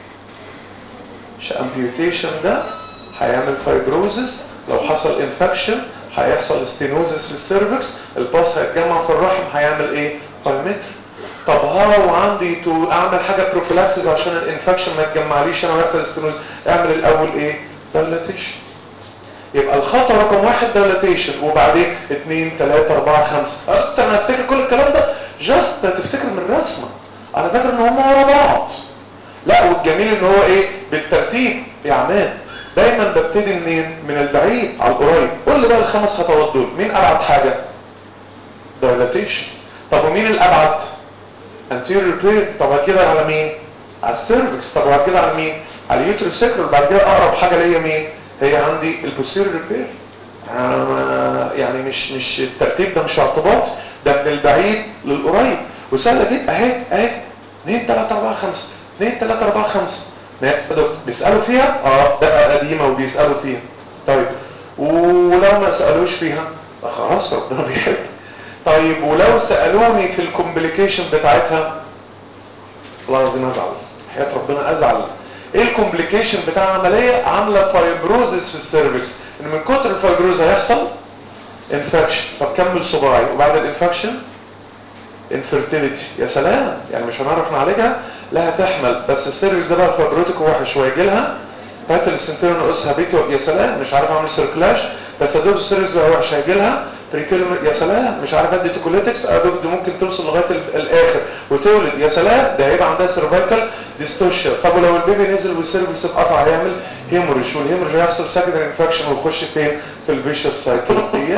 مش امبيوتيشن ده هيعمل فايبروزس لو حصل انفكشن هيحصل ستينوزس للسيرفكس الباس هيتجمع في الرحم هيعمل ايه بايومتر طب هاو عندي تو اعمل حاجه بروفيلاكسيس عشان الانفكشن ما يتجمعليش انا ويحصل ستينوز اعمل الاول ايه دايلاتيشن يبقى الخطوه رقم واحد دايلاتيشن وبعدين اثنين ثلاثة أربعة خمسة قلت انا هفتكر كل الكلام ده جاست تفتكر من الرسمه انا فاكر ان هم ورا بعض لا والجميل ان هو ايه بالترتيب يا عماد دايما ببتدي منين من البعيد على القريب قول لي بقى الخمس خطوات دول مين ابعد حاجه دايلاتيشن طب ومين الابعد anterior repair طب كده على مين على السيرفكس طب وبعد كده على مين على اليوترو سيكرال بعد كده اقرب حاجه ليا مين هي عندي البوستيريور ريبير يعني مش مش الترتيب ده مش اعتباط ده من البعيد للقريب وسهله جدا اهي اهي 2 3 4 5 2 3 4 5 بيسالوا فيها اه ده قديمه وبيسالوا فيها طيب ولو ما سالوش فيها خلاص ربنا بيحب طيب ولو سالوني في الكومبليكيشن بتاعتها والله العظيم ازعل حياه ربنا ازعل ايه الكومبليكيشن بتاع العمليه عامله فايبروزس في السيرفكس ان من كتر الفايبروز هيحصل انفكشن طب كمل صباعي وبعد الانفكشن انفيرتيليتي يا سلام يعني مش هنعرف نعالجها لا هتحمل بس السيرفكس ده بقى فايبروتيك وحش ويجي لها هات السنتين نقص هابيتي يا سلام مش عارف اعمل سيركلاش بس ادوز السيرفكس بقى وحش هيجي لها بريتيلم يا سلام مش عارف ادي توكوليتكس ادوك دي ممكن توصل لغايه الاخر وتولد يا سلام ده هيبقى عندها سيرفايكال ديستوشن طب ولو البيبي نزل والسيرفكس اتقطع هيعمل هيموريج والهيموريج هيحصل سكندري انفكشن ويخش فين في الفيشوس سايكل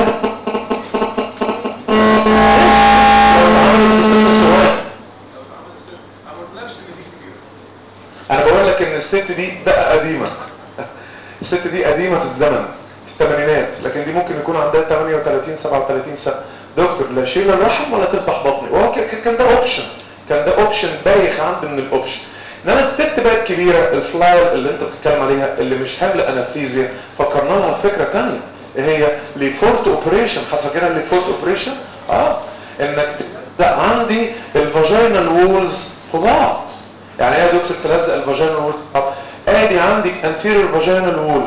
انا بقول لك ان الست دي بقى قديمه الست دي قديمه في الزمن في الثمانينات لكن دي ممكن يكون عندها 38 37 سنه دكتور لا شيل الرحم ولا تفتح بطني وهو كان ده اوبشن كان ده اوبشن بايخ عندي من الاوبشن انما الست بقت كبيره الفلاير اللي انت بتتكلم عليها اللي مش حامل انستيزيا فكرنا لها فكره ثانيه هي ليفورت اوبريشن فاكرها ليفورت اوبريشن اه انك تلزق عندي الفاجينال وولز في بعض يعني ايه يا دكتور تلزق الفاجينال وولز في بعض ادي عندك انتيريور فاجينال وول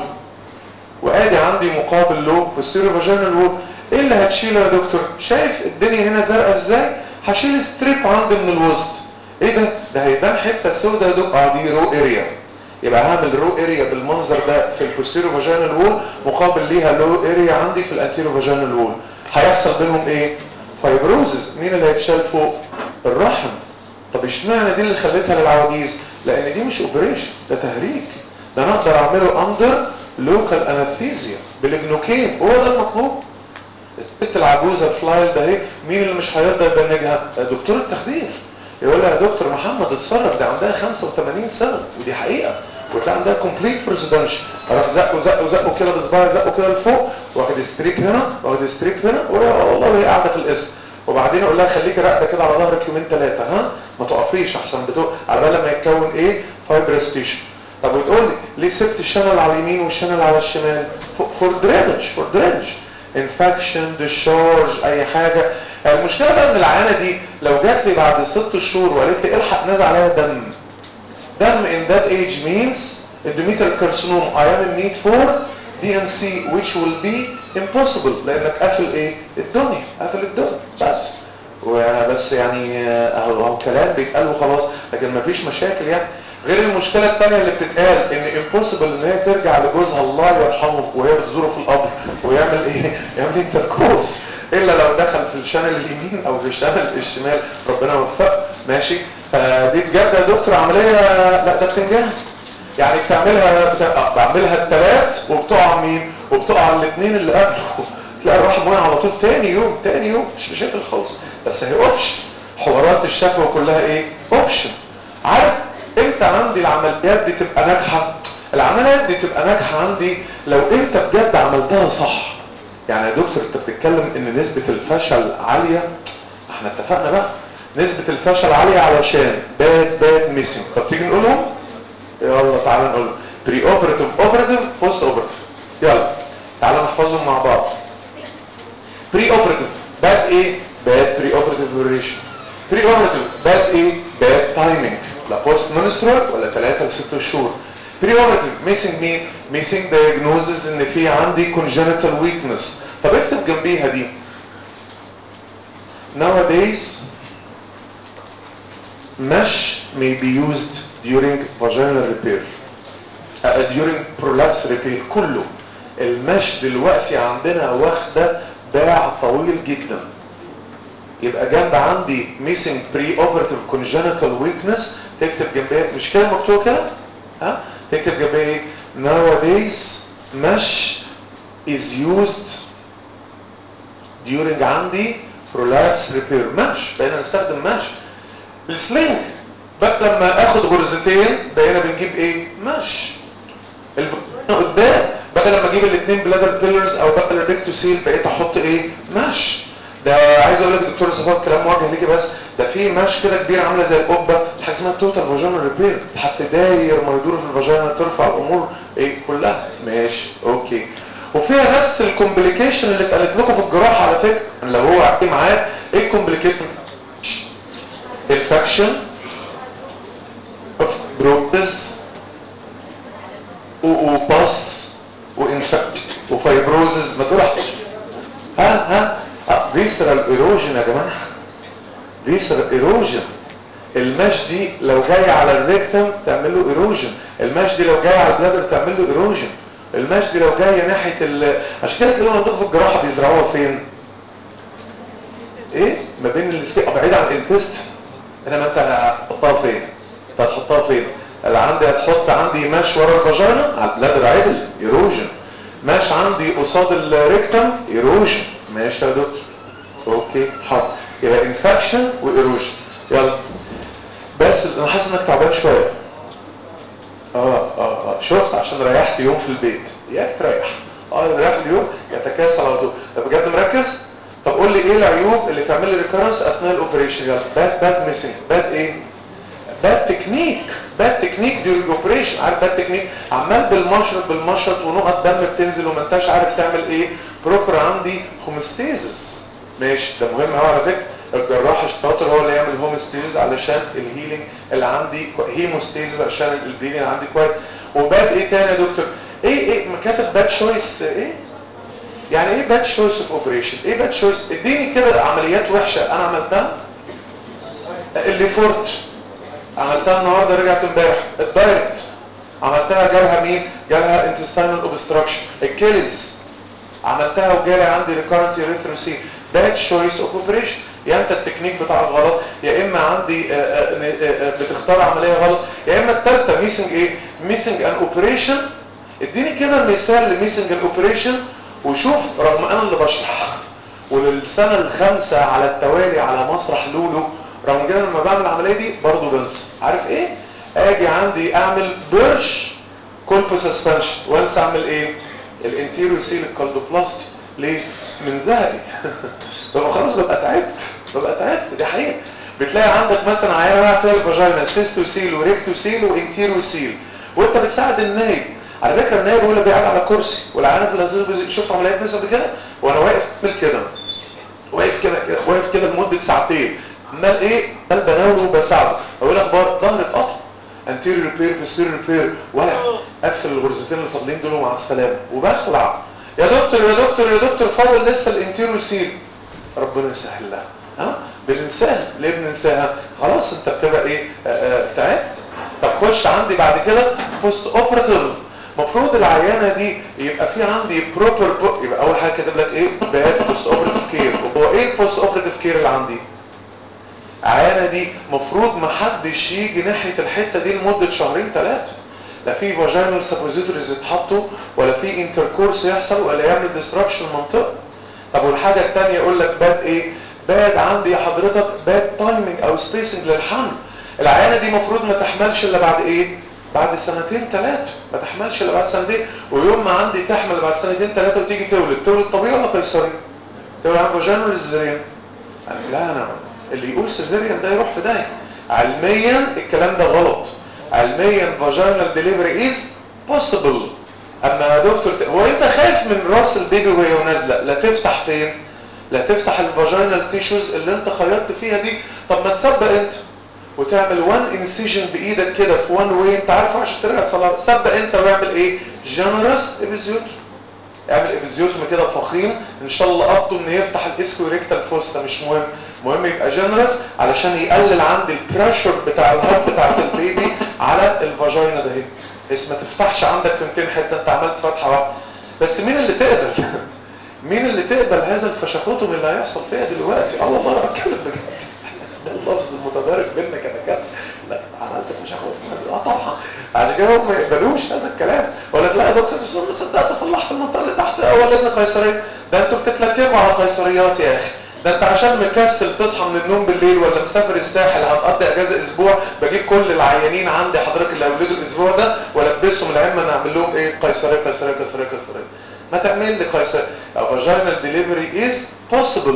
وادي عندي مقابل له posterior vaginal وول ايه اللي هتشيله يا دكتور شايف الدنيا هنا زرقاء ازاي هشيل ستريب عندي من الوسط ايه ده ده هيبان حته سوداء يا دكتور اه دي رو اريا يبقى هعمل رو اريا بالمنظر ده في البوستيريو فاجينال وول مقابل ليها لو اريا عندي في الانتيريو فاجينال وول هيحصل بينهم ايه فايبروزز مين اللي هيتشال فوق الرحم طب اشمعنى دي اللي خليتها للعواجيز لان دي مش اوبريشن ده تهريج ده انا اقدر اعمله اندر لوكال انستيزيا بالجنوكين هو ده المطلوب الست العجوزه الفلايل ده اهي مين اللي مش هيرضى يبنجها دكتور التخدير يقول لها يا دكتور محمد اتصرف ده عندها 85 سنه ودي حقيقه وتلاقي عندها كومبليت بريزيدنشال راح زقه زقه زقه كده بصباعي زقه كده لفوق واخد ستريك هنا واخد ستريك هنا والله هي قاعده في القسم وبعدين اقول لها خليكي راقده كده على ظهرك يومين ثلاثه ها ما تقفيش احسن بتوع على بال ما يتكون ايه فايبرستيشن طب وتقول لي ليه سبت الشانل على اليمين والشانل على الشمال فور درينج فور درينج انفكشن ديشارج اي حاجه المشكله بقى ان العيانه دي لو جات لي بعد ست شهور وقالت لي الحق نزل عليها دم دم in that age means endometrial carcinoma I am in need for DNC which will be impossible لانك قافل ايه الدنيا قافل الدنيا بس وبس يعني اهو اهو كلام بيتقال وخلاص لكن مفيش مشاكل يعني غير المشكله الثانيه اللي بتتقال ان impossible ان هي ترجع لجوزها الله يرحمه وهي بتزوره في القبر ويعمل ايه يعمل انتركورس الا لو دخل في الشانل اليمين او في الشانل الشمال ربنا وفقه ماشي فدي بجد يا دكتور عمليه لا ده بتنجح يعني بتعملها بتاع... بعملها الثلاث وبتقع مين وبتقع الاثنين اللي قبله تلاقي الرحم وقع على طول تاني يوم تاني يوم مش مشاكل خالص بس هي اوبشن حوارات الشكوى كلها ايه اوبشن عارف امتى عندي العمليات دي تبقى ناجحه العمليات دي تبقى ناجحه عندي لو انت بجد عملتها صح يعني يا دكتور انت بتتكلم ان نسبه الفشل عاليه احنا اتفقنا بقى نسبه الفشل عاليه علشان باد باد ميسنج طب تيجي نقولهم يلا تعالى نقول بري اوبراتيف اوبراتيف بوست اوبراتيف يلا تعالى نحفظهم مع بعض بري اوبراتيف باد ايه باد بري اوبراتيف ريليشن بري اوبراتيف باد ايه باد تايمينج لا بوست منسترال ولا 3 ل 6 شهور بري اوبراتيف ميسنج مين ميسنج دايجنوزز ان في عندي congenital weakness طب اكتب جنبيها دي nowadays mesh may be used during vaginal repair uh, during prolapse repair كله المش دلوقتي عندنا واخده باع طويل جدا يبقى جنب عندي missing pre-operative congenital weakness تكتب جنبها مش كده مكتوب كده ها تكتب جنبها ايه nowadays mesh is used during عندي prolapse repair mesh بقينا نستخدم mesh السلينج بقى لما اخد غرزتين بقينا بنجيب ايه مش البطانه قدام بدل لما اجيب الاثنين بلادر بيلرز او بدل البيكتوسيل بقيت احط ايه مش ده عايز اقول لك دكتور صفات كلام موجه ليكي بس ده في مش كده كبير عامله زي القبه حاجه اسمها توتال فاجينال ريبير حتى داير ما يدور في الفاجينا ترفع الامور ايه كلها ماشي اوكي وفيها نفس الكومبليكيشن اللي اتقالت لكم في الجراحه على فكره لو هو قاعد معاه ايه الكومبليكيشن انفكشن بروتس وباس وانفكشن وفايبروزز ما تقول ها ها فيسرال ايروجن يا جماعه فيسرال ايروجن الماش دي لو جاي على الريكتم تعمل له ايروجن الماش دي لو جاي على البلادر تعمل له ايروجن الماش دي لو جايه ناحيه ال عشان كده تلاقيهم عندكم في الجراحه بيزرعوها فين ايه ما بين السكي بعيد عن الانتست انما انت هتحطها فين انت هتحطها فين اللي عندي هتحط عندي ماش ورا الفاجينا على البلادر عدل ايروجن ماش عندي قصاد الريكتم ايروجن ماشي يا دكتور اوكي حاضر يبقى انفكشن وايروجن يلا بس انا حاسس انك تعبان شويه اه اه اه شفت عشان ريحت يوم في البيت اياك تريح اه ريحت اليوم يتكاسل على طول طب بجد مركز طب قول لي ايه العيوب اللي تعمل لي ريكورنس اثناء الاوبريشن يلا باد باد ميسنج باد ايه باد تكنيك باد تكنيك دي الاوبريشن عارف باد تكنيك عمال بالمشرط بالمشرط ونقط دم بتنزل وما انتش عارف تعمل ايه بروبر عندي هومستيزس ماشي ده مهم قوي على فكره الجراح الشاطر هو اللي يعمل هومستيزس علشان الهيلينج اللي عندي هيموستيزس عشان البليدنج اللي عندي كويس وباد ايه تاني يا دكتور ايه ايه ما كاتب باد شويس ايه يعني ايه باد شويس اوف اوبريشن ايه باد شويس اديني كده عمليات وحشه انا عملتها اللي فورت عملتها النهارده رجعت امبارح الدايركت عملتها جالها مين جالها انتستينال اوبستراكشن الكيلز عملتها وجالي عندي ريكارنت يوريثروسي باد شويس اوف اوبريشن يا انت التكنيك بتاعك غلط يا اما عندي آآ آآ بتختار عمليه غلط يا اما الثالثه ميسنج ايه ميسنج ان اوبريشن اديني كده مثال لميسنج ان اوبريشن وشوف رغم انا اللي بشرح وللسنه الخامسه على التوالي على مسرح لولو رغم كده لما بعمل العمليه دي برضه بنسى عارف ايه اجي عندي اعمل بيرش كولبو سسبنشن وانسى اعمل ايه الانتيريو سيل الكالدوبلاستي ليه من زهقي ببقى خلاص ببقى تعبت ببقى تعبت دي حقيقه بتلاقي عندك مثلا عيانه واقعه فيها الفاجينا سيستو سيل وريكتو سيل وانتيريو سيل وانت بتساعد النايب على فكره النايب هو اللي بيقعد على كرسي والعيانه في الهاتف شفت عمليات ناس قبل كده وانا واقف كده واقف كده كده واقف كده لمده ساعتين عمال ايه عمال بناوله وبساعده اقول اخبار ظهر اتقطع انتيريور ريبير بوستيريور ريبير ولا اقفل الغرزتين الفاضلين دول مع السلامه وبخلع يا دكتور يا دكتور يا دكتور فاضل لسه الانتيريور سيل ربنا يسهل لها ها بننساها ليه بننساها خلاص انت بتبقى ايه تعبت طب خش عندي بعد كده بوست اوبراتيف المفروض العيانه دي يبقى في عندي بروبر يبقى اول حاجه كاتب لك ايه باد بوست اوبراتيف كير هو ايه البوست اوبراتيف كير اللي عندي عيانه دي مفروض ما حدش يجي ناحيه الحته دي لمده شهرين ثلاثه لا في فاجينال سبوزيتوريز يتحطوا ولا في انتركورس يحصل ولا يعمل ديستراكشن منطقه طب والحاجه الثانيه يقول لك باد ايه باد عندي يا حضرتك باد تايمنج او سبيسنج للحمل العيانه دي مفروض ما تحملش الا بعد ايه بعد سنتين ثلاثه ما تحملش الا بعد سنتين ويوم ما عندي تحمل بعد سنتين ثلاثه وتيجي تولد تولد طبيعي ولا قيصري تولد عن فاجينال ولا سيزاريان لا انا اللي يقول سيزاريان ده يروح في داهيه علميا الكلام ده غلط علميا فاجينال ديليفري از بوسيبل اما يا دكتور هو انت خايف من راس البيبي وهي نازله لا تفتح فين لا تفتح الفاجينال تيشوز اللي انت خيطت فيها دي طب ما تسبق انت وتعمل وان انسيجن بايدك كده في وان واي انت عارفه عشان ترجع تصلح سبق انت واعمل ايه جنرس ابيزيوتر اعمل ابيزيوتم كده فخيم ان شاء الله قبضه ان يفتح الاسكو ريكتال فوسا مش مهم مهم يبقى جنرس علشان يقلل عندي البريشر بتاع الهارت بتاعت البيبي على الفاجينا ده بس ما تفتحش عندك في 200 حته انت عملت فتحه واحده بس مين اللي تقبل مين اللي تقبل هذا الفشخوتم اللي هيحصل فيها دلوقتي اه والله انا بتكلم بجد ده اللفظ المتدارك بيننا كدكاتره لا عملت فشخوتم اه طبعا عشان كده هم ما يقبلوش هذا الكلام ولا تلاقي دكتور تقول صدقت صلحت المنطقه اللي تحت ولدنا قيصريه ده انتوا بتتلككوا على قيصريات يا اخي ده انت عشان مكسل تصحى من النوم بالليل ولا مسافر الساحل هتقضي اجازه اسبوع بجيب كل العيانين عندي حضرتك اللي اولدوا الاسبوع ده والبسهم العلم نعمل لهم ايه قيصريه قيصريه قيصريه قيصريه ما تعمل لي قيصريه فاجينال ديليفري از possible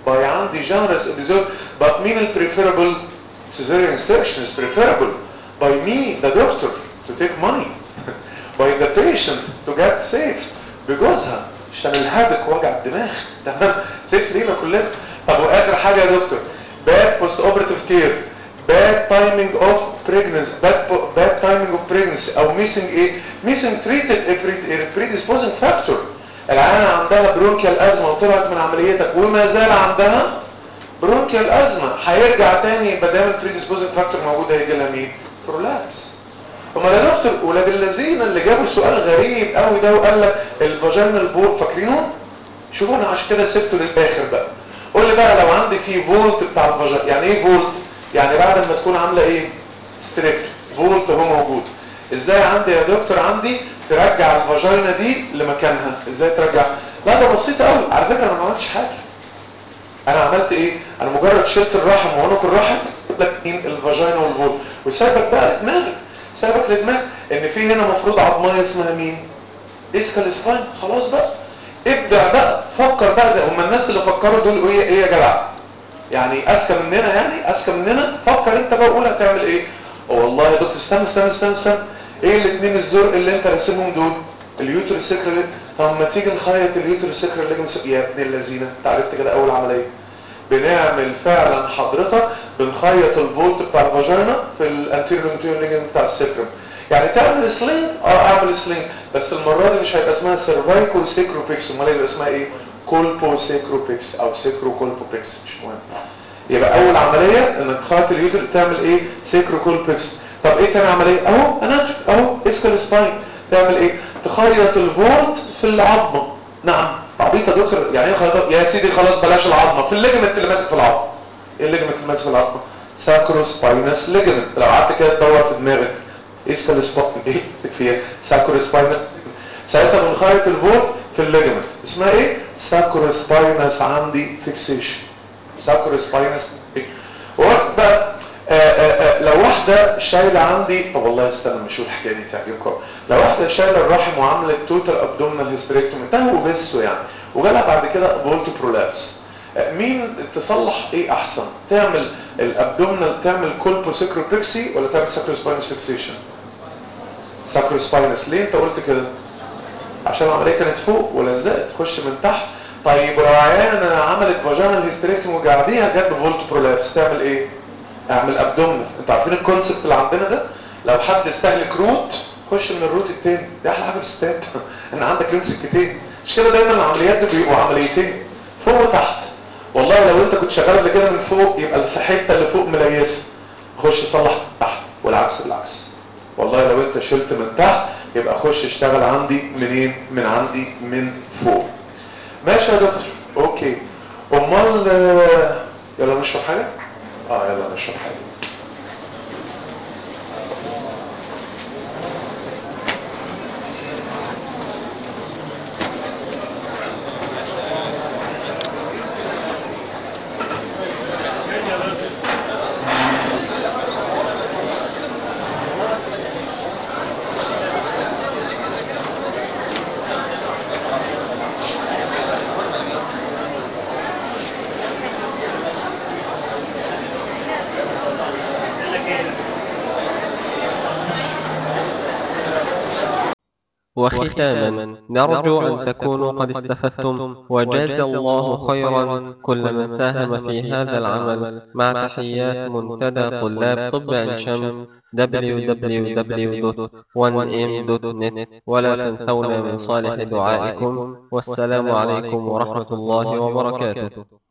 by عندي generous episode but مين ال preferable cesarean section is preferable by me the doctor to take money by the patient to get saved بجوزها عشان الهدك وجع الدماغ تمام سيف لينا كلنا طب واخر حاجه يا دكتور bad post operative care bad timing of pregnancy bad, bad timing of pregnancy او missing ايه missing treated a pre- a predisposing factor العيانه عندها برونكيال ازمه وطلعت من عمليتك وما زال عندها برونكيال ازمه هيرجع تاني يبقى دايما predisposing factor موجود هيجي لها مين prolapse هما يا دكتور ولاد الذين اللي جابوا سؤال غريب قوي ده وقال لك الفاجينال بول فاكرينه شوفوا انا عشان كده سبته للاخر بقى قول لي بقى لو عندي في فولت بتاع الفاجينا يعني ايه فولت يعني بعد ما تكون عامله ايه ستريكت فولت هو موجود ازاي عندي يا دكتور عندي ترجع الفاجينا دي لمكانها ازاي ترجع لا ده بسيط قوي على فكره انا ما عملتش حاجه انا عملت ايه انا مجرد شلت الرحم وعنق الرحم سيب لك مين الفاجينا والفولت وسايبك بقى لدماغك سايبك لدماغك ان في هنا مفروض عظميه اسمها مين اسكال سباين خلاص بقى ابدع بقى فكر بقى زي هم الناس اللي فكروا دول ايه ايه يا جدع يعني اذكى مننا يعني اذكى مننا فكر انت بقى وقول هتعمل ايه والله يا دكتور استنى استنى استنى استنى ايه الاثنين الزرق اللي انت راسمهم دول اليوتر سكر طب ما تيجي نخيط اليوتر سكر اللي يا ابن اللذينه انت عرفت كده اول عمليه بنعمل فعلا حضرتك بنخيط الفولت بتاع الفاجينا في الانتيريور ليجمنت بتاع السكرم يعني تعمل سلينج اه اعمل سلينج بس المره دي مش هيبقى اسمها سيرفايكو سيكروبيكس امال هيبقى اسمها ايه كولبو سيكروبيكس او سيكرو كولبوبيكس مش مهم يبقى اول عمليه انك تخيط اليوتر تعمل ايه سيكرو كولبوبيكس طب ايه تاني عمليه اهو انا اهو اسكال سباين تعمل ايه تخيط الفولت في العظمه نعم عبيط يا دكتور يعني ايه خيط يا سيدي خلاص بلاش العظمه في الليجمنت اللي ماسك في العظمه ايه الليجمنت اللي ماسك في العظمه ساكرو سباينس ليجمنت لو قعدت كده تدور في دماغك اسكال سباين ايه فيها ساكرو سباينس ساعتها بنخيط الفولت في الليجمنت اسمها ايه ساكرو سباينس عندي فيكسيشن ساكرو سباينس وقت بقى آآ آآ لو واحدة شايلة عندي طب والله استنى ما اشوف الحكاية دي تعجبكم لو واحدة شايلة الرحم وعملت توتال ابدومينال هيستريكتومي ده وبسه يعني وجالها بعد كده فولتو برولابس مين تصلح ايه احسن تعمل الابدومينال تعمل كولبو سيكروبيكسي ولا تعمل ساكرو سباينس فيكسيشن ساكرو سباينس ليه انت قلت كده عشان العمليه كانت فوق ولزقت تخش من تحت طيب ولو عيانه عملت فاجينال هيستريكتومي وجعديها جت بفولتو برولابس تعمل ايه اعمل ابدومينال انتوا عارفين الكونسبت اللي عندنا ده لو حد استهلك روت خش من الروت التاني دي احلى حاجه في الستات ان عندك يوم سكتين مش كده دايما العمليات دي بيبقوا عمليتين فوق وتحت والله لو انت كنت شغال قبل كده من فوق يبقى الحته اللي فوق مليسه خش صلح تحت والعكس بالعكس والله لو انت شلت من تحت يبقى خش اشتغل عندي منين من عندي من فوق ماشي يا دكتور اوكي امال يلا نشرب حاجه اه يلا نشرب حاجه وختاما نرجو أن تكونوا قد استفدتم وجاز الله خيرا كل من ساهم في هذا العمل مع تحيات منتدى طلاب طب عين شمس www.1m.net ولا تنسونا من صالح دعائكم والسلام عليكم ورحمة الله وبركاته